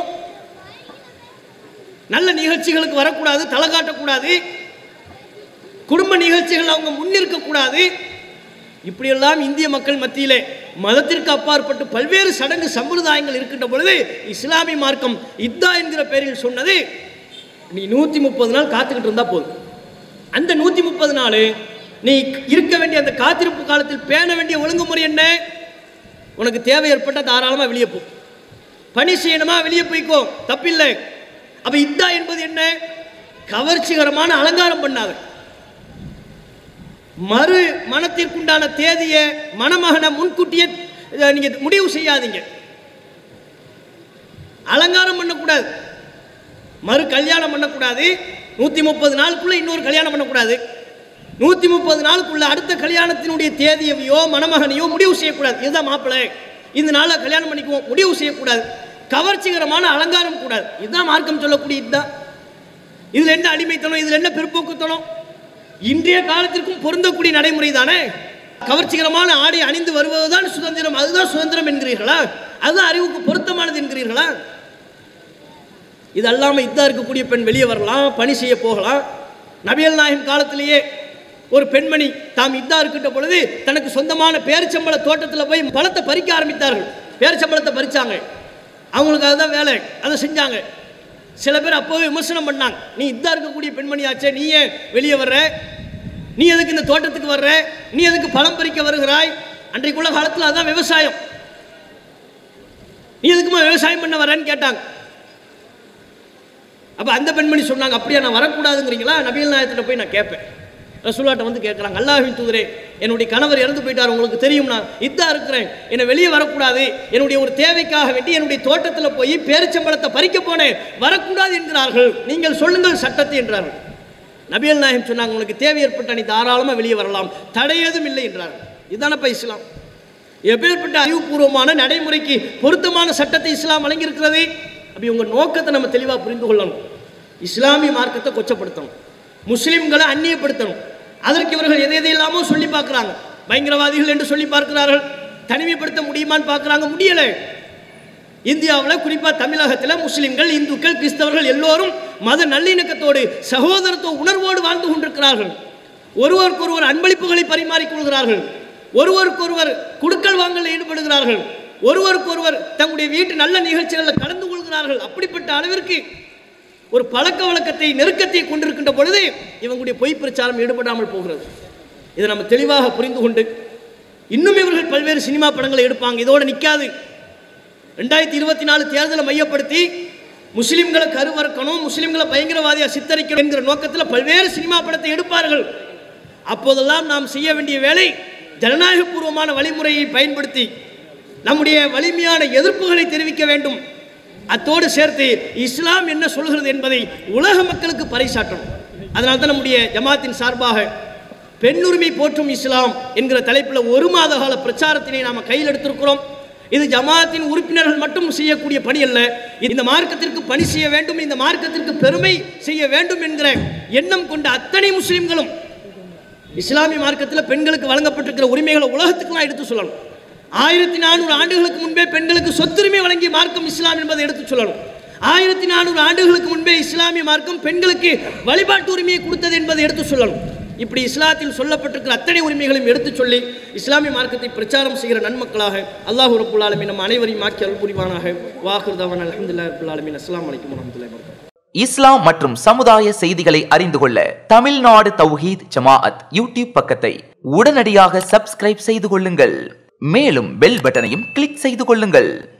நல்ல நிகழ்ச்சிகளுக்கு வரக்கூடாது தலை காட்டக்கூடாது குடும்ப நிகழ்ச்சிகள் அவங்க முன்னிற்க கூடாது இப்படியெல்லாம் இந்திய மக்கள் மத்தியிலே மதத்திற்கு அப்பாற்பட்டு பல்வேறு சடங்கு சம்பிரதாயங்கள் இருக்கின்ற பொழுது இஸ்லாமிய மார்க்கம் இத்தா என்கிற பெயரில் சொன்னது நீ நூற்றி முப்பது நாள் காத்துக்கிட்டு இருந்தா போதும் அந்த நூற்றி முப்பது நாள் நீ இருக்க வேண்டிய அந்த காத்திருப்பு காலத்தில் பேண வேண்டிய ஒழுங்குமுறை என்ன உனக்கு தேவை ஏற்பட்டால் தாராளமாக வெளியே போ பணி செய்யணுமா வெளியே போய்க்கோ தப்பில்லை அப்ப இத்தா என்பது என்ன கவர்ச்சிகரமான அலங்காரம் பண்ணாத மறு மனத்திற்குண்டான தேதியை மணமகனை முன்கூட்டியே இதை நீங்க முடிவு செய்யாதீங்க அலங்காரம் பண்ணக்கூடாது மறு கல்யாணம் பண்ணக்கூடாது நூற்றி முப்பது நாளுக்குள்ள இன்னொரு கல்யாணம் பண்ணக்கூடாது நூற்றி முப்பது நாளுக்குள்ள அடுத்த கல்யாணத்தினுடைய தேதியையோ மணமகனையோ முடிவு செய்யக்கூடாது இதுதான் மாப்பிள்ளை இந்த நாளில் கல்யாணம் பண்ணிக்குவோம் முடிவு செய்யக்கூடாது கவர்ச்சிகரமான அலங்காரம் கூடாது இதுதான் மார்க்கம் சொல்லக்கூடிய இதுதான் இதில் என்ன அடிமைத்தனம் இதில் என்ன பிற்போக்குத்தனம் இன்றைய காலத்திற்கும் பொருந்தக்கூடிய நடைமுறை தானே கவர்ச்சிகரமான ஆடை அணிந்து வருவதுதான் சுதந்திரம் அதுதான் சுதந்திரம் என்கிறீர்களா அதுதான் அறிவுக்கு பொருத்தமானது என்கிறீர்களா இது அல்லாமல் இதாக இருக்கக்கூடிய பெண் வெளியே வரலாம் பணி செய்ய போகலாம் நபியல் நாயகம் காலத்திலேயே ஒரு பெண்மணி தாம் இதா இருக்கின்ற பொழுது தனக்கு சொந்தமான பேரிச்சம்பள தோட்டத்தில் போய் பழத்தை பறிக்க ஆரம்பித்தார்கள் பேரிச்சம்பளத்தை பறிச்சாங்க அவங்களுக்கு அதுதான் வேலை அதை செஞ்சாங்க சில பேர் அப்போவே விமர்சனம் பண்ணாங்க நீ இதா இருக்கக்கூடிய பெண்மணியாச்சே நீ ஏன் வெளியே வர்ற நீ எதுக்கு இந்த தோட்டத்துக்கு வர்ற நீ எதுக்கு பழம் பறிக்க வருகிறாய் அன்றைக்குள்ள காலத்தில் அதுதான் விவசாயம் நீ எதுக்குமா விவசாயம் பண்ண வரேன்னு கேட்டாங்க அப்போ அந்த பெண்மணி சொன்னாங்க அப்படியா நான் வரக்கூடாதுங்கிறீங்களா நபிகள் நாயகத்திட்ட போய் நான் கேட்பேன் ரசூலாட்ட வந்து கேட்குறாங்க அல்லாஹின் தூதரே என்னுடைய கணவர் இறந்து போயிட்டார் உங்களுக்கு தெரியும் நான் இதா இருக்கிறேன் என்னை வெளியே வரக்கூடாது என்னுடைய ஒரு தேவைக்காக வேண்டி என்னுடைய தோட்டத்தில் போய் பேரிச்சம்பழத்தை பறிக்க போனேன் வரக்கூடாது என்கிறார்கள் நீங்கள் சொல்லுங்கள் சட்டத்தை என்றார்கள் நபிகள் நாயகம் சொன்னாங்க உங்களுக்கு தேவை ஏற்பட்ட நீ தாராளமாக வெளியே வரலாம் தடையதும் இல்லை என்றார்கள் இதுதானப்பா இஸ்லாம் எப்பேற்பட்ட அறிவுபூர்வமான நடைமுறைக்கு பொருத்தமான சட்டத்தை இஸ்லாம் வழங்கியிருக்கிறது அப்படி உங்கள் நோக்கத்தை நம்ம தெளிவாக புரிந்து கொள்ளணும் இஸ்லாமிய மார்க்கத்தை கொச்சப்படுத்தணும் முஸ்லிம்களை அந்நியப்படுத்தணும் அதற்கு இவர்கள் எதை எதையெல்லாமோ சொல்லி பார்க்குறாங்க பயங்கரவாதிகள் என்று சொல்லி பார்க்கிறார்கள் தனிமைப்படுத்த முடியுமான்னு பார்க்குறாங்க முடியலை இந்தியாவில் குறிப்பாக தமிழகத்தில் முஸ்லிம்கள் இந்துக்கள் கிறிஸ்தவர்கள் எல்லோரும் மத நல்லிணக்கத்தோடு சகோதரத்துவ உணர்வோடு வாழ்ந்து கொண்டிருக்கிறார்கள் ஒருவருக்கொருவர் அன்பளிப்புகளை பரிமாறிக்கொள்கிறார்கள் ஒருவருக்கொருவர் குடுக்கல் வாங்கல் ஈடுபடுகிறார்கள் ஒருவருக்கொருவர் தங்களுடைய வீட்டு நல்ல நிகழ்ச்சிகளில் கலந்து கொள்கிறார்கள் அப்படிப்பட்ட அளவிற்கு ஒரு பழக்க வழக்கத்தை நெருக்கத்தை கொண்டிருக்கின்ற பொழுது இவங்களுடைய பொய் பிரச்சாரம் ஈடுபடாமல் போகிறது இதை நம்ம தெளிவாக புரிந்து கொண்டு இன்னும் இவர்கள் பல்வேறு சினிமா படங்களை எடுப்பாங்க இதோடு நிற்காது ரெண்டாயிரத்தி இருபத்தி நாலு தேர்தலை மையப்படுத்தி முஸ்லிம்களை கருவறுக்கணும் முஸ்லிம்களை பயங்கரவாதியாக சித்தரிக்கணும் என்கிற நோக்கத்தில் பல்வேறு சினிமா படத்தை எடுப்பார்கள் அப்போதெல்லாம் நாம் செய்ய வேண்டிய வேலை ஜனநாயகபூர்வமான வழிமுறையை பயன்படுத்தி நம்முடைய வலிமையான எதிர்ப்புகளை தெரிவிக்க வேண்டும் அத்தோடு சேர்த்து இஸ்லாம் என்ன சொல்கிறது என்பதை உலக மக்களுக்கு பறைசாற்றணும் அதனால தான் நம்முடைய ஜமாத்தின் சார்பாக பெண்ணுரிமை போற்றும் இஸ்லாம் என்கிற தலைப்பில் ஒரு மாத கால பிரச்சாரத்தினை நாம் கையில் எடுத்திருக்கிறோம் இது ஜமாத்தின் உறுப்பினர்கள் மட்டும் செய்யக்கூடிய பணி அல்ல இந்த மார்க்கத்திற்கு பணி செய்ய வேண்டும் இந்த மார்க்கத்திற்கு பெருமை செய்ய வேண்டும் என்கிற எண்ணம் கொண்ட அத்தனை முஸ்லிம்களும் இஸ்லாமிய மார்க்கத்தில் பெண்களுக்கு வழங்கப்பட்டிருக்கிற உரிமைகளை உலகத்துக்குலாம் எடுத்து சொல்லணும் ஆயிரத்தி நானூறு ஆண்டுகளுக்கு முன்பே பெண்களுக்கு சொத்துரிமை வழங்கிய மார்க்கம் இஸ்லாம் என்பதை எடுத்து சொல்லணும் ஆயிரத்தி நானூறு ஆண்டுகளுக்கு முன்பே இஸ்லாமிய மார்க்கம் பெண்களுக்கு வழிபாட்டு உரிமையை கொடுத்தது என்பதை எடுத்து சொல்லணும் இப்படி இஸ்லாத்தில் சொல்லப்பட்டிருக்கிற அத்தனை உரிமைகளையும் எடுத்துச் சொல்லி இஸ்லாமிய மார்க்கத்தை பிரச்சாரம் செய்கிற நன்மக்களாக அல்லாஹ் ரப்புல் ஆலமீன் நம்ம அனைவரையும் ஆக்கி அருள் புரிவானாக வாஹிருதவன் அலமதுல்லா ரப்புல் ஆலமீன் அஸ்லாம் வலைக்கம் வரமத்துல்லாஹி வபரகாத்துஹு இஸ்லாம் மற்றும் சமுதாய செய்திகளை அறிந்து கொள்ள தமிழ்நாடு தௌஹீத் ஜமாஅத் யூடியூப் பக்கத்தை உடனடியாக சப்ஸ்கிரைப் செய்து கொள்ளுங்கள் மேலும் பெல் பட்டனையும் கிளிக் செய்து கொள்ளுங்கள்